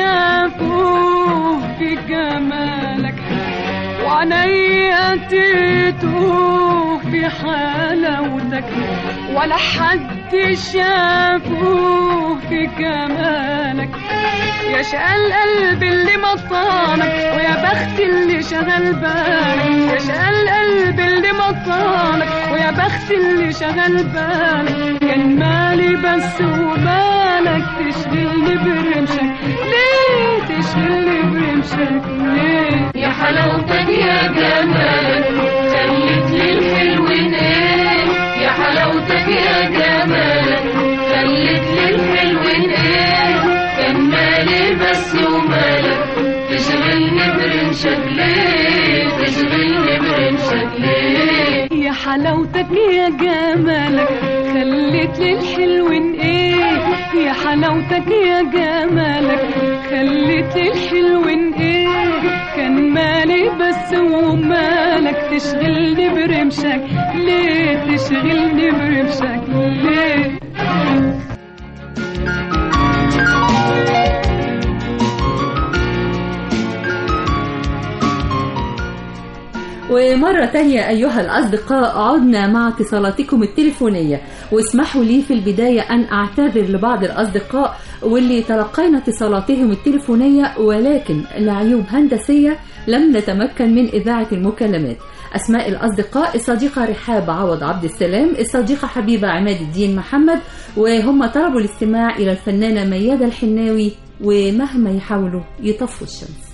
شافه في جمالك وعينيا تتوه في حلاوتك ولا حد شافه في جمالك يا شقى القلب اللي مطانك ويا بخت اللي شغل بالك يا شقى القلب اللي مطانك ويا بخت اللي شغل بالك كان مالي بس وبالك تشغلني برمشك ليه تشغلني برمشك ليه يا حلاوتك يا جمالك خليت لي الحلوين ايه يا حلاوتك يا جمالك خليت لي الحلوين ايه كان مالي بس ومالك تشغلني برمشك ليه تشغلني برمشك ليه يا حلاوتك يا جمالك خليت لي الحلوين ايه يا حلاوتك يا جمالك خليت لي الحلوين ايه كان مالي بس ومالك تشغلني برمشك ليه تشغلني برمشك ليه ومرة تانية أيها الأصدقاء عدنا مع اتصالاتكم التليفونية واسمحوا لي في البداية أن أعتذر لبعض الأصدقاء واللي تلقينا اتصالاتهم التليفونية ولكن لعيوب هندسية لم نتمكن من إذاعة المكالمات أسماء الأصدقاء الصديقة رحاب عوض عبد السلام الصديقة حبيبة عماد الدين محمد وهم طلبوا الاستماع إلى الفنانة ميادة الحناوي ومهما يحاولوا يطفوا الشمس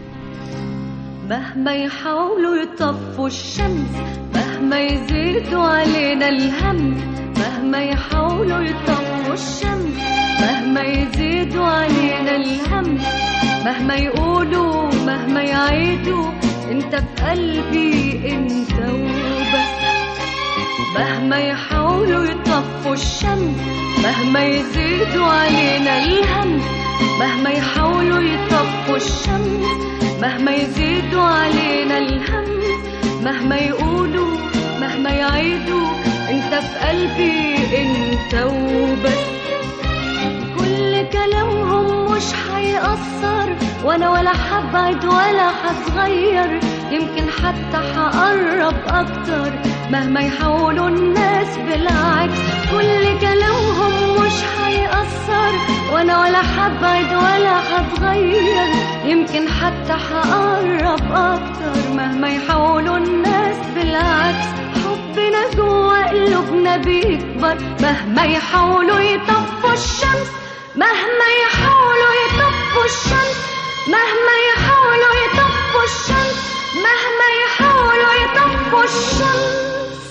مهما يحاولوا يطفوا الشمس مهما يزيدوا علينا الهم مهما يحاولوا يطفوا الشمس مهما يزيدوا علينا الهم مهما يقولوا مهما يعيدوا انت في قلبي انت وبس مهما يحاولوا يطفوا الشمس مهما يزيدوا علينا الهم مهما يحاولوا يطفوا الشمس مهما يزيدوا علينا الهم مهما يقولوا مهما يعيدوا انت في قلبي انت وبس كل كلامهم مش هيأثر وانا ولا حبعد ولا هتغير يمكن حتى هقرب اكتر مهما يحاولوا الناس بالعكس كل كلامهم مش هيأثر وانا ولا حبعد ولا هتغير يمكن حتى هقرب اكتر مهما يحاولوا الناس بالعكس حبنا جوا قلوبنا بيكبر مهما يحاولوا يطفوا الشمس مهما يحاولوا يطفوا الشمس مهما يحاولوا يطفوا الشمس مهما يحاولوا يطفوا الشمس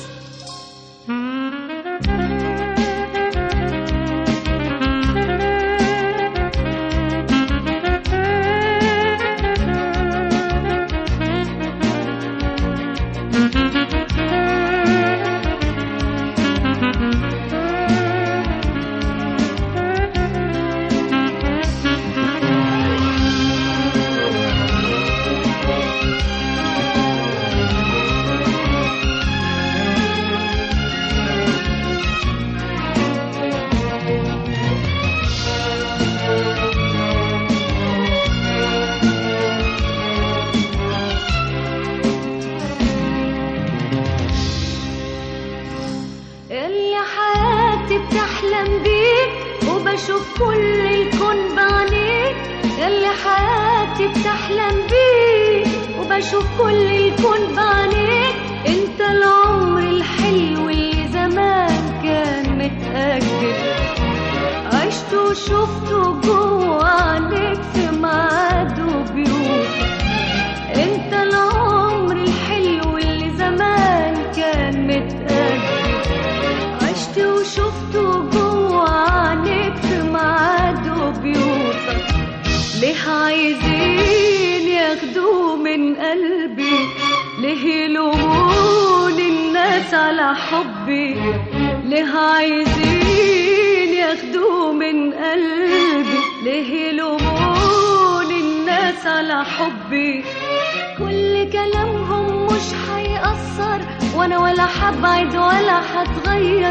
اللي حياتي بتحلم بيك وبشوف كل الكون بعينيك اللي حياتي بتحلم بيك وبشوف كل الكون بعينيك انت العمر الحلو اللي زمان كان متأجل عشت وشفته جوه عليك في ميعاد وبيوت انت العمر الحلو اللي زمان كان متأجل عشت وشفته جوه عينيك في ميعاد وبيوتك ليه عايزين ياخدوه من قلبي ليه يلومون الناس على حبي ليه عايزين ياخدوه من قلبي ليه يلومون الناس على حبي كل كلامهم مش هيأثر وانا ولا هبعد ولا هتغير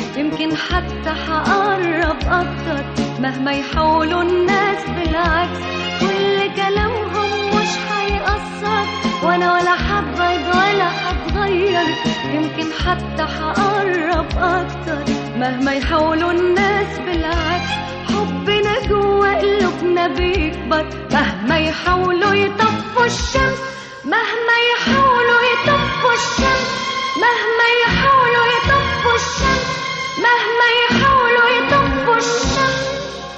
يمكن حتى حقرب أكتر مهما يحاولوا الناس بالعكس كل كلامهم مش هيأثر وانا ولا حبيت ولا هتغير يمكن حتى حقرب اكتر مهما يحاولوا الناس بالعكس حبنا جوا قلوبنا بيكبر مهما يحاولوا يطفوا الشمس مهما يحاولوا يطفوا الشمس مهما يحاولوا يطفوا الشمس مهما يحاولوا يطفوا الشمس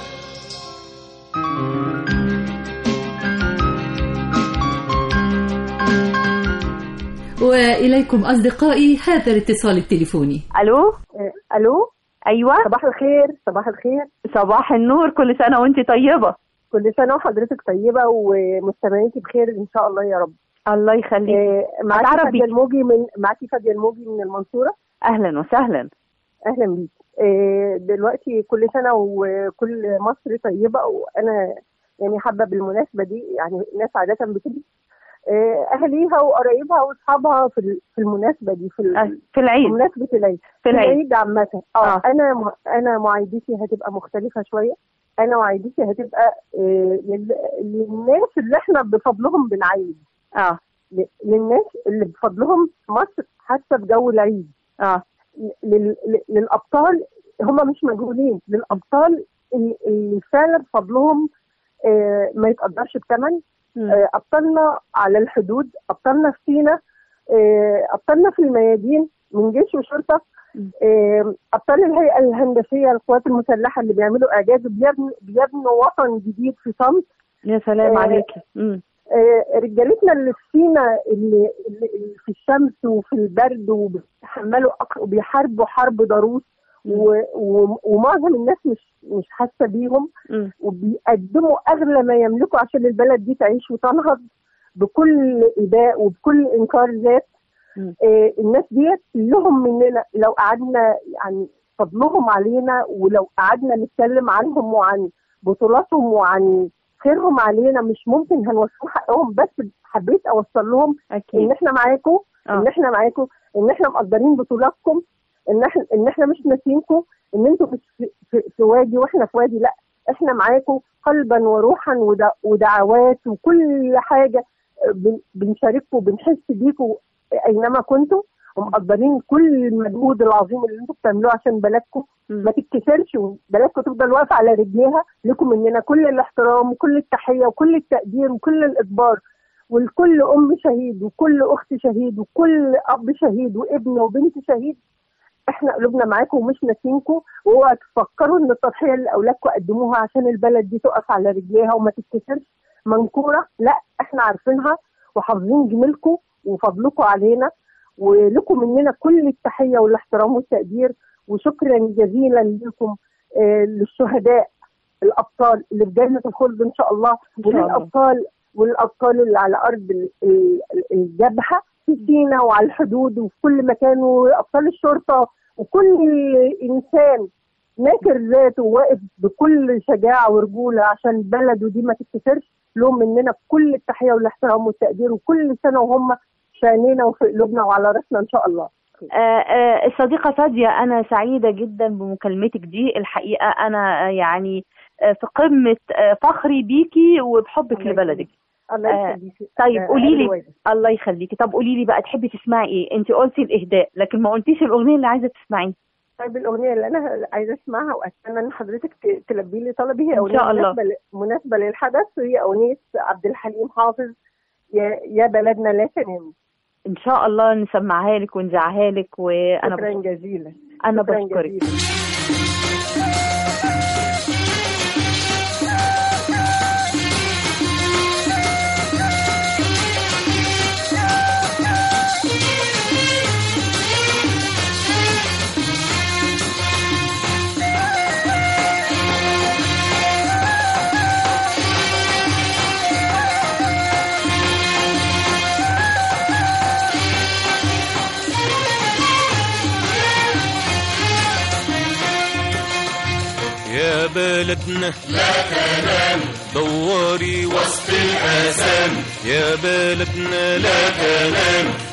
وإليكم أصدقائي هذا الاتصال التليفوني الو الو ايوه صباح الخير صباح الخير صباح النور كل سنه وانت طيبه كل سنه وحضرتك طيبه ومستمعينك بخير ان شاء الله يا رب الله يخليك آه، معاكي أتعرف فاديه بيك. الموجي من معاكي فاديه الموجي من المنصوره اهلا وسهلا اهلا بيك آه، دلوقتي كل سنه وكل مصر طيبه وانا يعني حابه بالمناسبه دي يعني الناس عاده بتيجي آه، اهاليها وقرايبها واصحابها في ال- في المناسبه دي في ال- في العيد. في مناسبه العيد في العيد. العيد عامه اه انا م- انا معايدتي هتبقى مختلفه شويه انا معايدتي هتبقى آه، لل- للناس اللي احنا بفضلهم بنعيد اه ل- للناس اللي بفضلهم مصر حاسه بجو العيد اه لل- لل- للابطال هم مش مجهولين للابطال اللي- اللي فعلا فضلهم آه، ما يتقدرش بثمن آه، ابطالنا على الحدود ابطالنا في سينا آه، ابطالنا في الميادين من جيش وشرطه آه، ابطال الهيئه الهندسيه للقوات المسلحه اللي بيعملوا اعجاز بيبنوا بيبنوا وطن جديد في صمت يا سلام آه، عليكي مم. آه، رجالتنا اللي في سينا اللي, اللي اللي في الشمس وفي البرد وبيتحملوا أق- وبيحاربوا حرب ضروس و- و- ومعظم الناس مش مش حاسه بيهم وبيقدموا اغلى ما يملكوا عشان البلد دي تعيش وتنهض بكل اباء وبكل انكار ذات آه الناس ديت لهم مننا لو قعدنا يعني فضلهم علينا ولو قعدنا نتكلم عنهم وعن بطولاتهم وعن خيرهم علينا مش ممكن هنوصل حقهم بس حبيت اوصل لهم أكيد. ان احنا معاكم آه. ان احنا معاكم ان احنا مقدرين بطولاتكم ان احنا ان احنا مش ناسينكم ان انتوا مش في, في, في وادي واحنا في وادي لا احنا معاكم قلبا وروحا ودع- ودعوات وكل حاجه بن- بنشارككم وبنحس بيكم اينما كنتم ومقدرين كل المجهود العظيم اللي انتم بتعملوه عشان بلدكم ما تتكسرش وبلدكم تفضل واقفه على رجليها لكم مننا كل الاحترام وكل التحيه وكل التقدير وكل الاجبار ولكل ام شهيد وكل اخت شهيد وكل اب شهيد وابن وبنت شهيد احنا قلوبنا معاكم ومش ناسينكم واوعوا تفكروا ان التضحيه اللي اولادكم قدموها عشان البلد دي تقف على رجليها وما تتكسرش منكوره لا احنا عارفينها وحافظين جميلكم وفضلكم علينا ولكم مننا كل التحيه والاحترام والتقدير وشكرا جزيلا لكم آه للشهداء الابطال اللي في جنه الخلد ان شاء الله إن شاء الله. وللابطال والابطال اللي على ارض ال- ال- ال- الجبهه في سينا وعلى الحدود وفي كل مكان وابطال الشرطه وكل انسان ناكر ذاته واقف بكل شجاعه ورجوله عشان بلده دي ما تتكسرش لهم مننا كل التحيه والاحترام والتقدير وكل سنه وهم في عينينا وفي قلوبنا وعلى راسنا ان شاء الله آه، آه، الصديقة فادية أنا سعيدة جدا بمكالمتك دي الحقيقة أنا آه، يعني آه، في قمة آه، فخري بيكي وبحبك لبلدك الله آه، يخليكي طيب آه، قولي لي أيوة. الله يخليكي طب قولي لي بقى تحبي تسمعي ايه انت قلتي الاهداء لكن ما قلتيش الاغنيه اللي عايزه تسمعيها طيب الاغنيه اللي انا عايزه اسمعها واتمنى ان حضرتك ت- تلبي لي طلبي هي إن اغنيه شاء الله. مناسبه ل- مناسبه للحدث وهي اغنيه عبد الحليم حافظ يا, يا بلدنا لا تنام ان شاء الله نسمعها لك ونذاعها لك وانا شكرا بش- جزيلا انا شكراً بشكرك جزيلاً. يا بلدنا لا تنام دوري وسط الآثام يا بلدنا لا لا تنام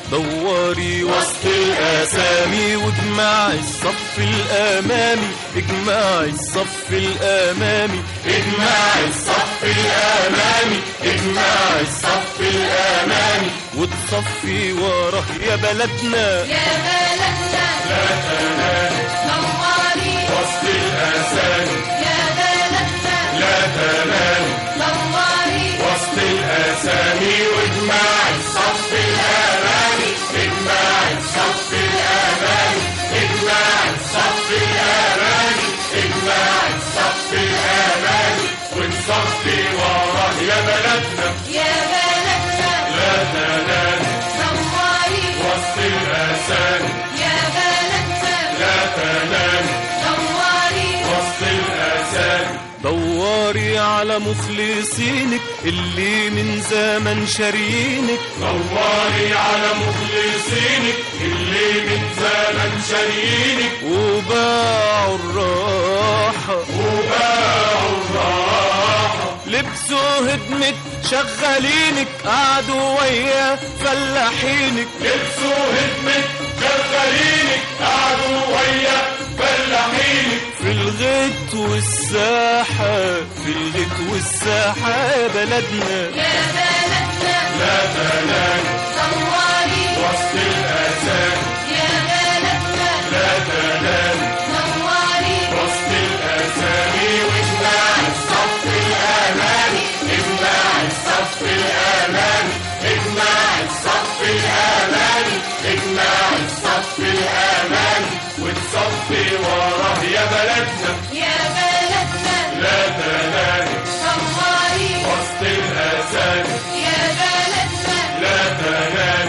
دوري وسط الاسامي واجمعي الصف الامامي اجمعي الصف الامامي اجمعي الصف الامامي اجمعي الصف الامامي وتصفي وراه يا بلدنا يا بلدنا لا تنام نوري وسط الاسامي يا بلدنا لا تنام نوري وسط الاسامي واجمعي الصف الامامي اجمعي الصف الامامي اجمعي الصف الامامي اجمعي الصف الامامي ونصفي وراه يا بلدنا يا بلدنا لا تنام نوري وسط الاسامي يا بلدنا لا تنام نوري وسط الاسامي دوري على مخلصينك اللي من زمن شاريينك دوري على مخلصينك اللي من زمن شاريينك وباعوا الراحة وباعوا الراحة لبسوا هدمة شغالينك قعدوا ويا فلاحينك لبسوا هدمة شغالينك قعدوا ويا فلاحينك في الغيط والساحة في الغيط والساحة يا بلدنا يا بلدنا لا تنام نوري وسط الأسام يا بلدنا لا تنام نوري وسط الأسامي واجمع الصف الأمامي اجمع الصف الأمامي اجمع الصف الأمامي اجمع الصف الأمامي وتصفي وراه يا بلدنا يا بلدنا لا تنام نوري وسط الأسامي يا بلدنا لا تنام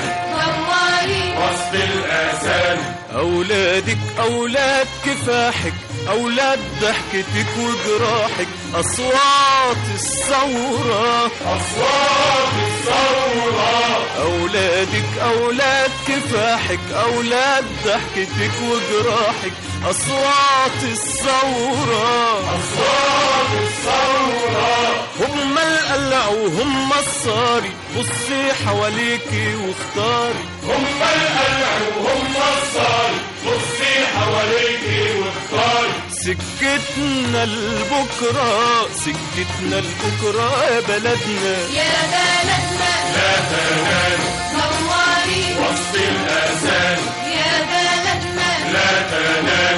نوري وسط الأسامي أولادك أولاد كفاحك أولاد ضحكتك وجراحك أصوات الثورة أصوات الثورة أولادك أولاد كفاحك أولاد ضحكتك وجراحك أصوات الثورة أصوات الثورة هم القلع وهم الصاري بصي حواليكي واختاري هم القلع وهم الصاري بصي حواليكي واختاري سكتنا لبكرة سكتنا لبكرة يا بلدنا يا بلدنا لا تنام نوري وسط الأذان يا بلدنا لا تنام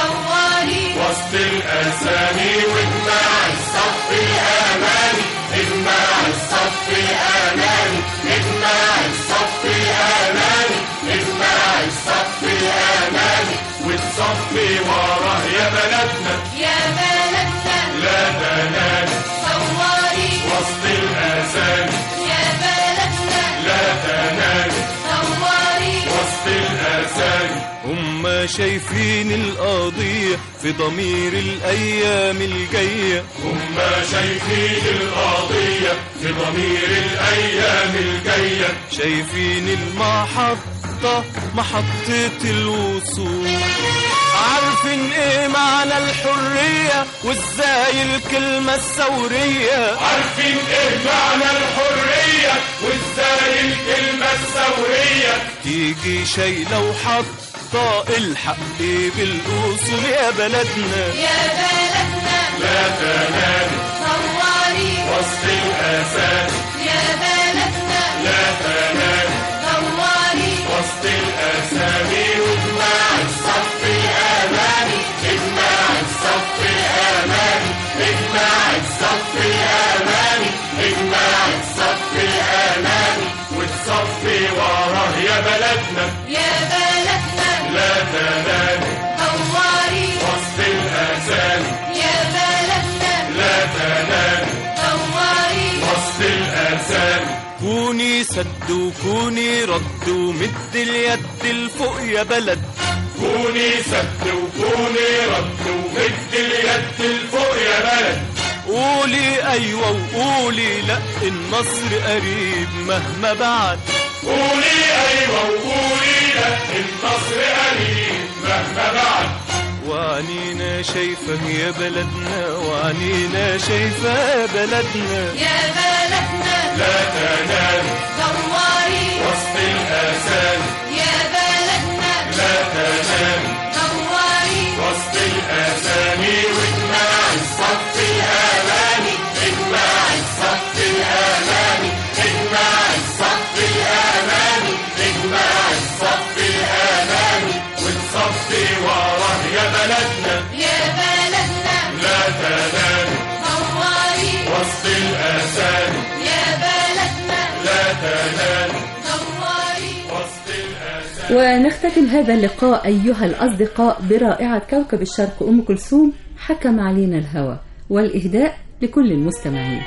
نوري وسط الأسامي واجمع الصف الأمامي اجمع الصف الأمامي اجمع الصف الأمامي اجمع الصف الأمامي وتصفي وراه يا بلدنا يا بلدنا لا تنام نوري وسط الأسامي يا بلدنا لا تنام نوري وسط الأسامي هم شايفين القضية في ضمير الأيام الجاية هم شايفين القضية في ضمير الأيام الجاية شايفين المحطة محطة الوصول عارفين ايه معنى الحرية وازاي الكلمة الثورية عارفين ايه معنى الحرية وازاي الكلمة الثورية تيجي شايلة وحاطة الحق بالأصول يا بلدنا يا بلدنا لا تنام نوري وسط الأسام يا بلدنا لا تنام نوري وسط الأسامي واجمع الصف الأمامي اجمع الصف الأمامي اجمع الصف الأمامي اجمع الصف الأمامي وتصفي وراه يا بلدنا يا بلدنا لا تنام نوري وسط الأسامي يا بلدنا لا تنام نوري وسط الأسامي كوني سد وكوني رد ومد اليد لفوق يا بلد كوني سد وكوني رد ومد اليد لفوق يا بلد قولي ايوه وقولي لا النصر قريب مهما بعد قولي ايوه وقولي لا النصر قريب مهما بعد وعنينا شايفة يا بلدنا وعنينا شايفة يا بلدنا يا بلدنا لا تنام نوري وسط الآثام ونختتم هذا اللقاء أيها الأصدقاء برائعة كوكب الشرق أم كلثوم حكم علينا الهوى والإهداء لكل المستمعين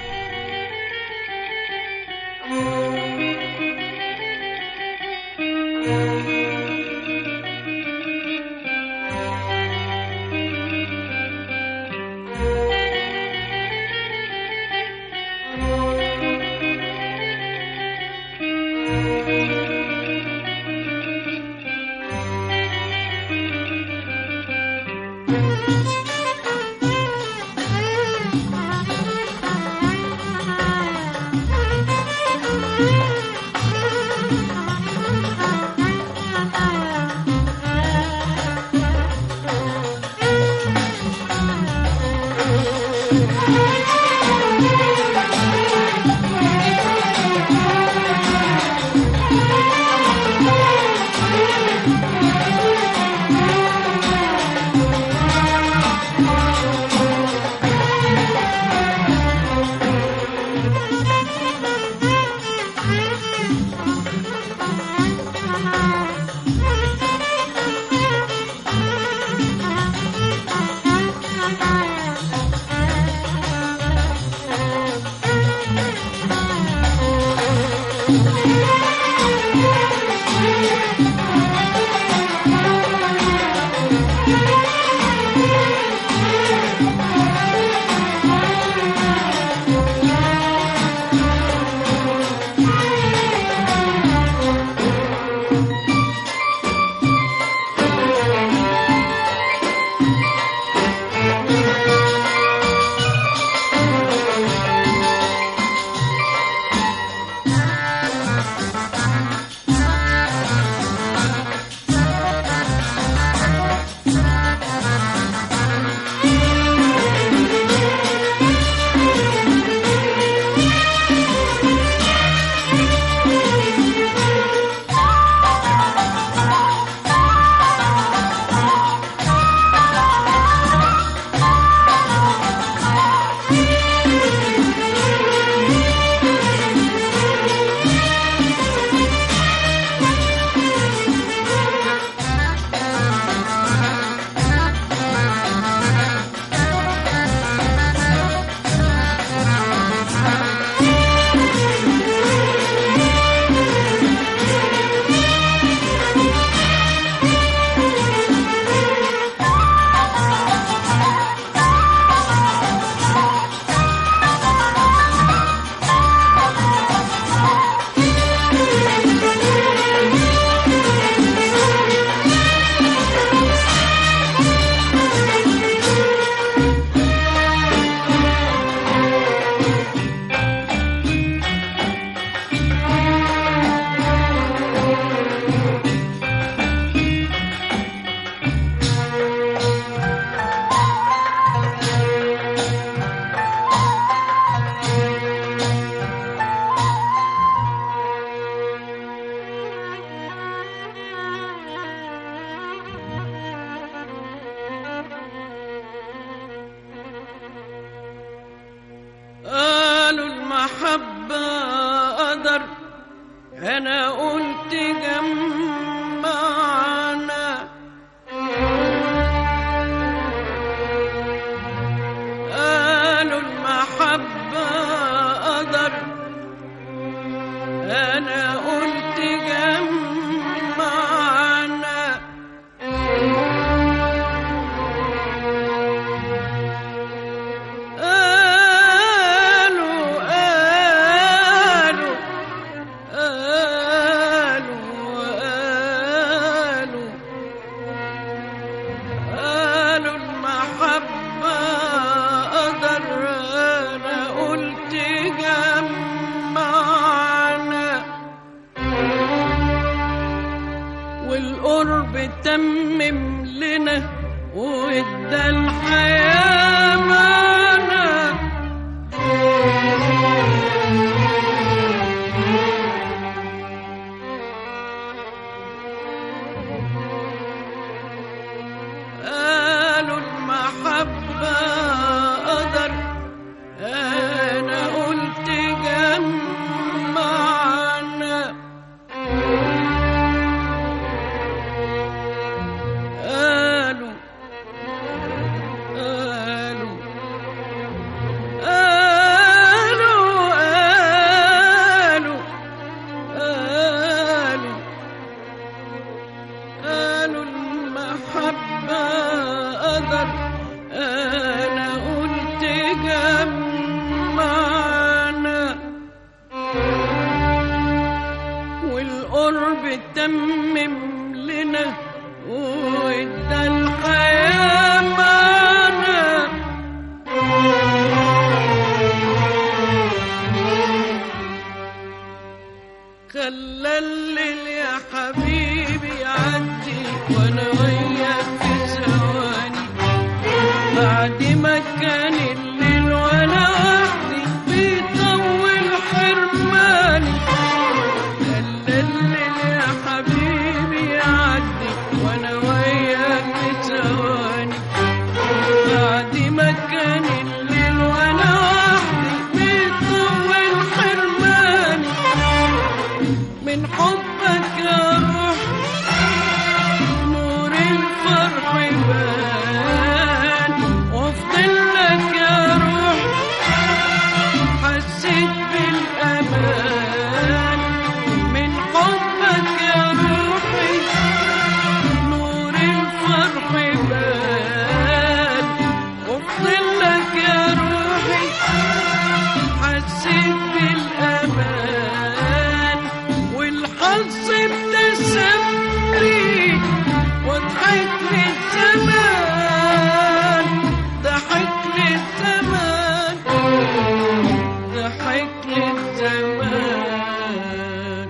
قالوا المحبة قدر أنا قلت جمعنا قالوا المحبة قدر أنا قلت جمعنا قالوا قالوا قالوا قالوا قالوا المحبة قدر أنا قلت جمعنا والقرب تمم لنا وادى الحياة معنا قالوا المحبة قدر أنا قلت جمعنا قدر انا قلت جمعنا والقرب تمم لنا وادى الحياة معنا خلى الليل يا حبيبي يعدي وانا وياك في ثواني بعد ما كان الليل وانا وحدي بيطول حرماني خلى الليل يا حبيبي يعدي وانا وياك في ثواني بعد ما كان الليل وانا وحدي بيطول حرماني من حبك يا روح نور الفرح بان وافضل لك يا روح حسيت بالامان من حبك يا روحي نور الفرح بان وافضل لك يا روحي حسيت بالامان والحظ ابتسم لي وضحك لي الزمان ضحك لي الزمان ضحك لي الزمان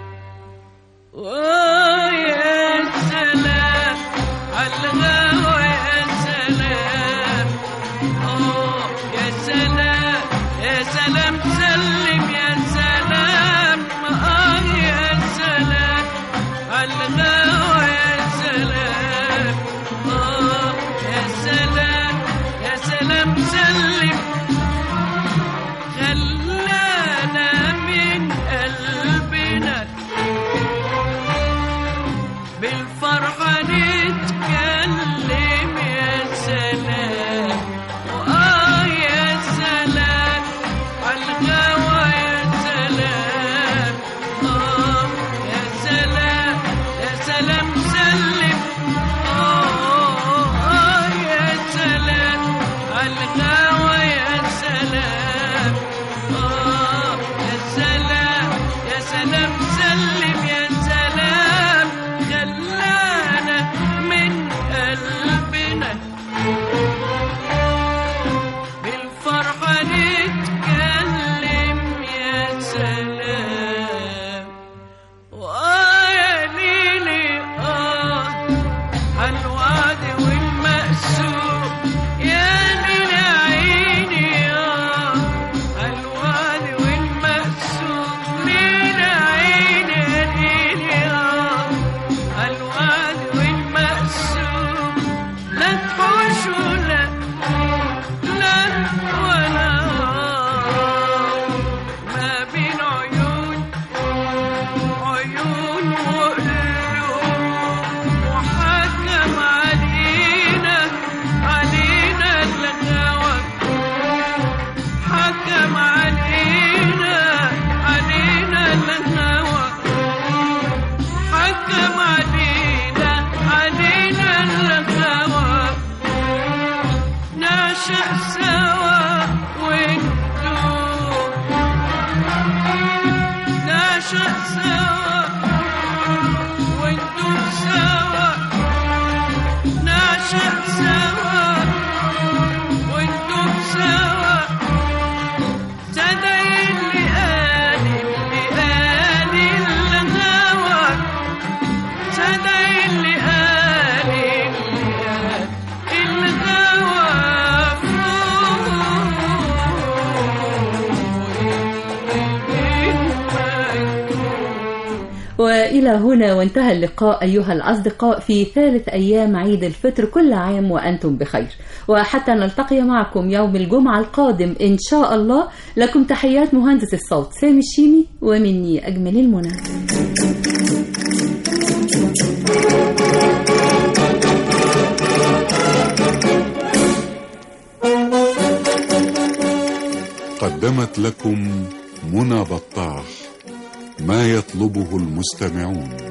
ويا سلام عالغاوى يا سلام آه يا سلام يا سلام سلم يا سلام آه يا سلام عالغاوى يا سلام آه يا سلام يا سلام سلم خلانا من قلبنا بالفرحة نتكلم يا سلام وآه يا سلام عالغوا يا سلام آه يا سلام يا سلام سلم آه آه يا سلام عالغوا يا سلام آه يا سلام يا سلام سلم يا سلام خلانا من قلبنا بالفرحة نتكلم يا سلام وآه يا ليلي آه عالوعد والمقسوم يا ليلي عيني آه عالوعد والمقسوم ليلي عيني يا ليلي آه عالوعد والمقسوم لا تحوش ولا لا ولا ما بين عيون عيون وقلوب وحكم علينا علينا الغوى حكم علينا علينا الغوى حكم علينا علينا الغوى نعشق سوا وندوب نعشق سوا وندوب سوا نعشق سوا وندوب سوا صدق اللي قال اللي قال الهوى صدق اللي قال اللي قال الهوى وإلى هنا وانتهى اللقاء أيها الأصدقاء في ثالث أيام عيد الفطر كل عام وأنتم بخير وحتى نلتقي معكم يوم الجمعة القادم إن شاء الله لكم تحيات مهندس الصوت سامي الشيمي ومني أجمل المنى قدمت لكم منى بطاح ما يطلبه المستمعون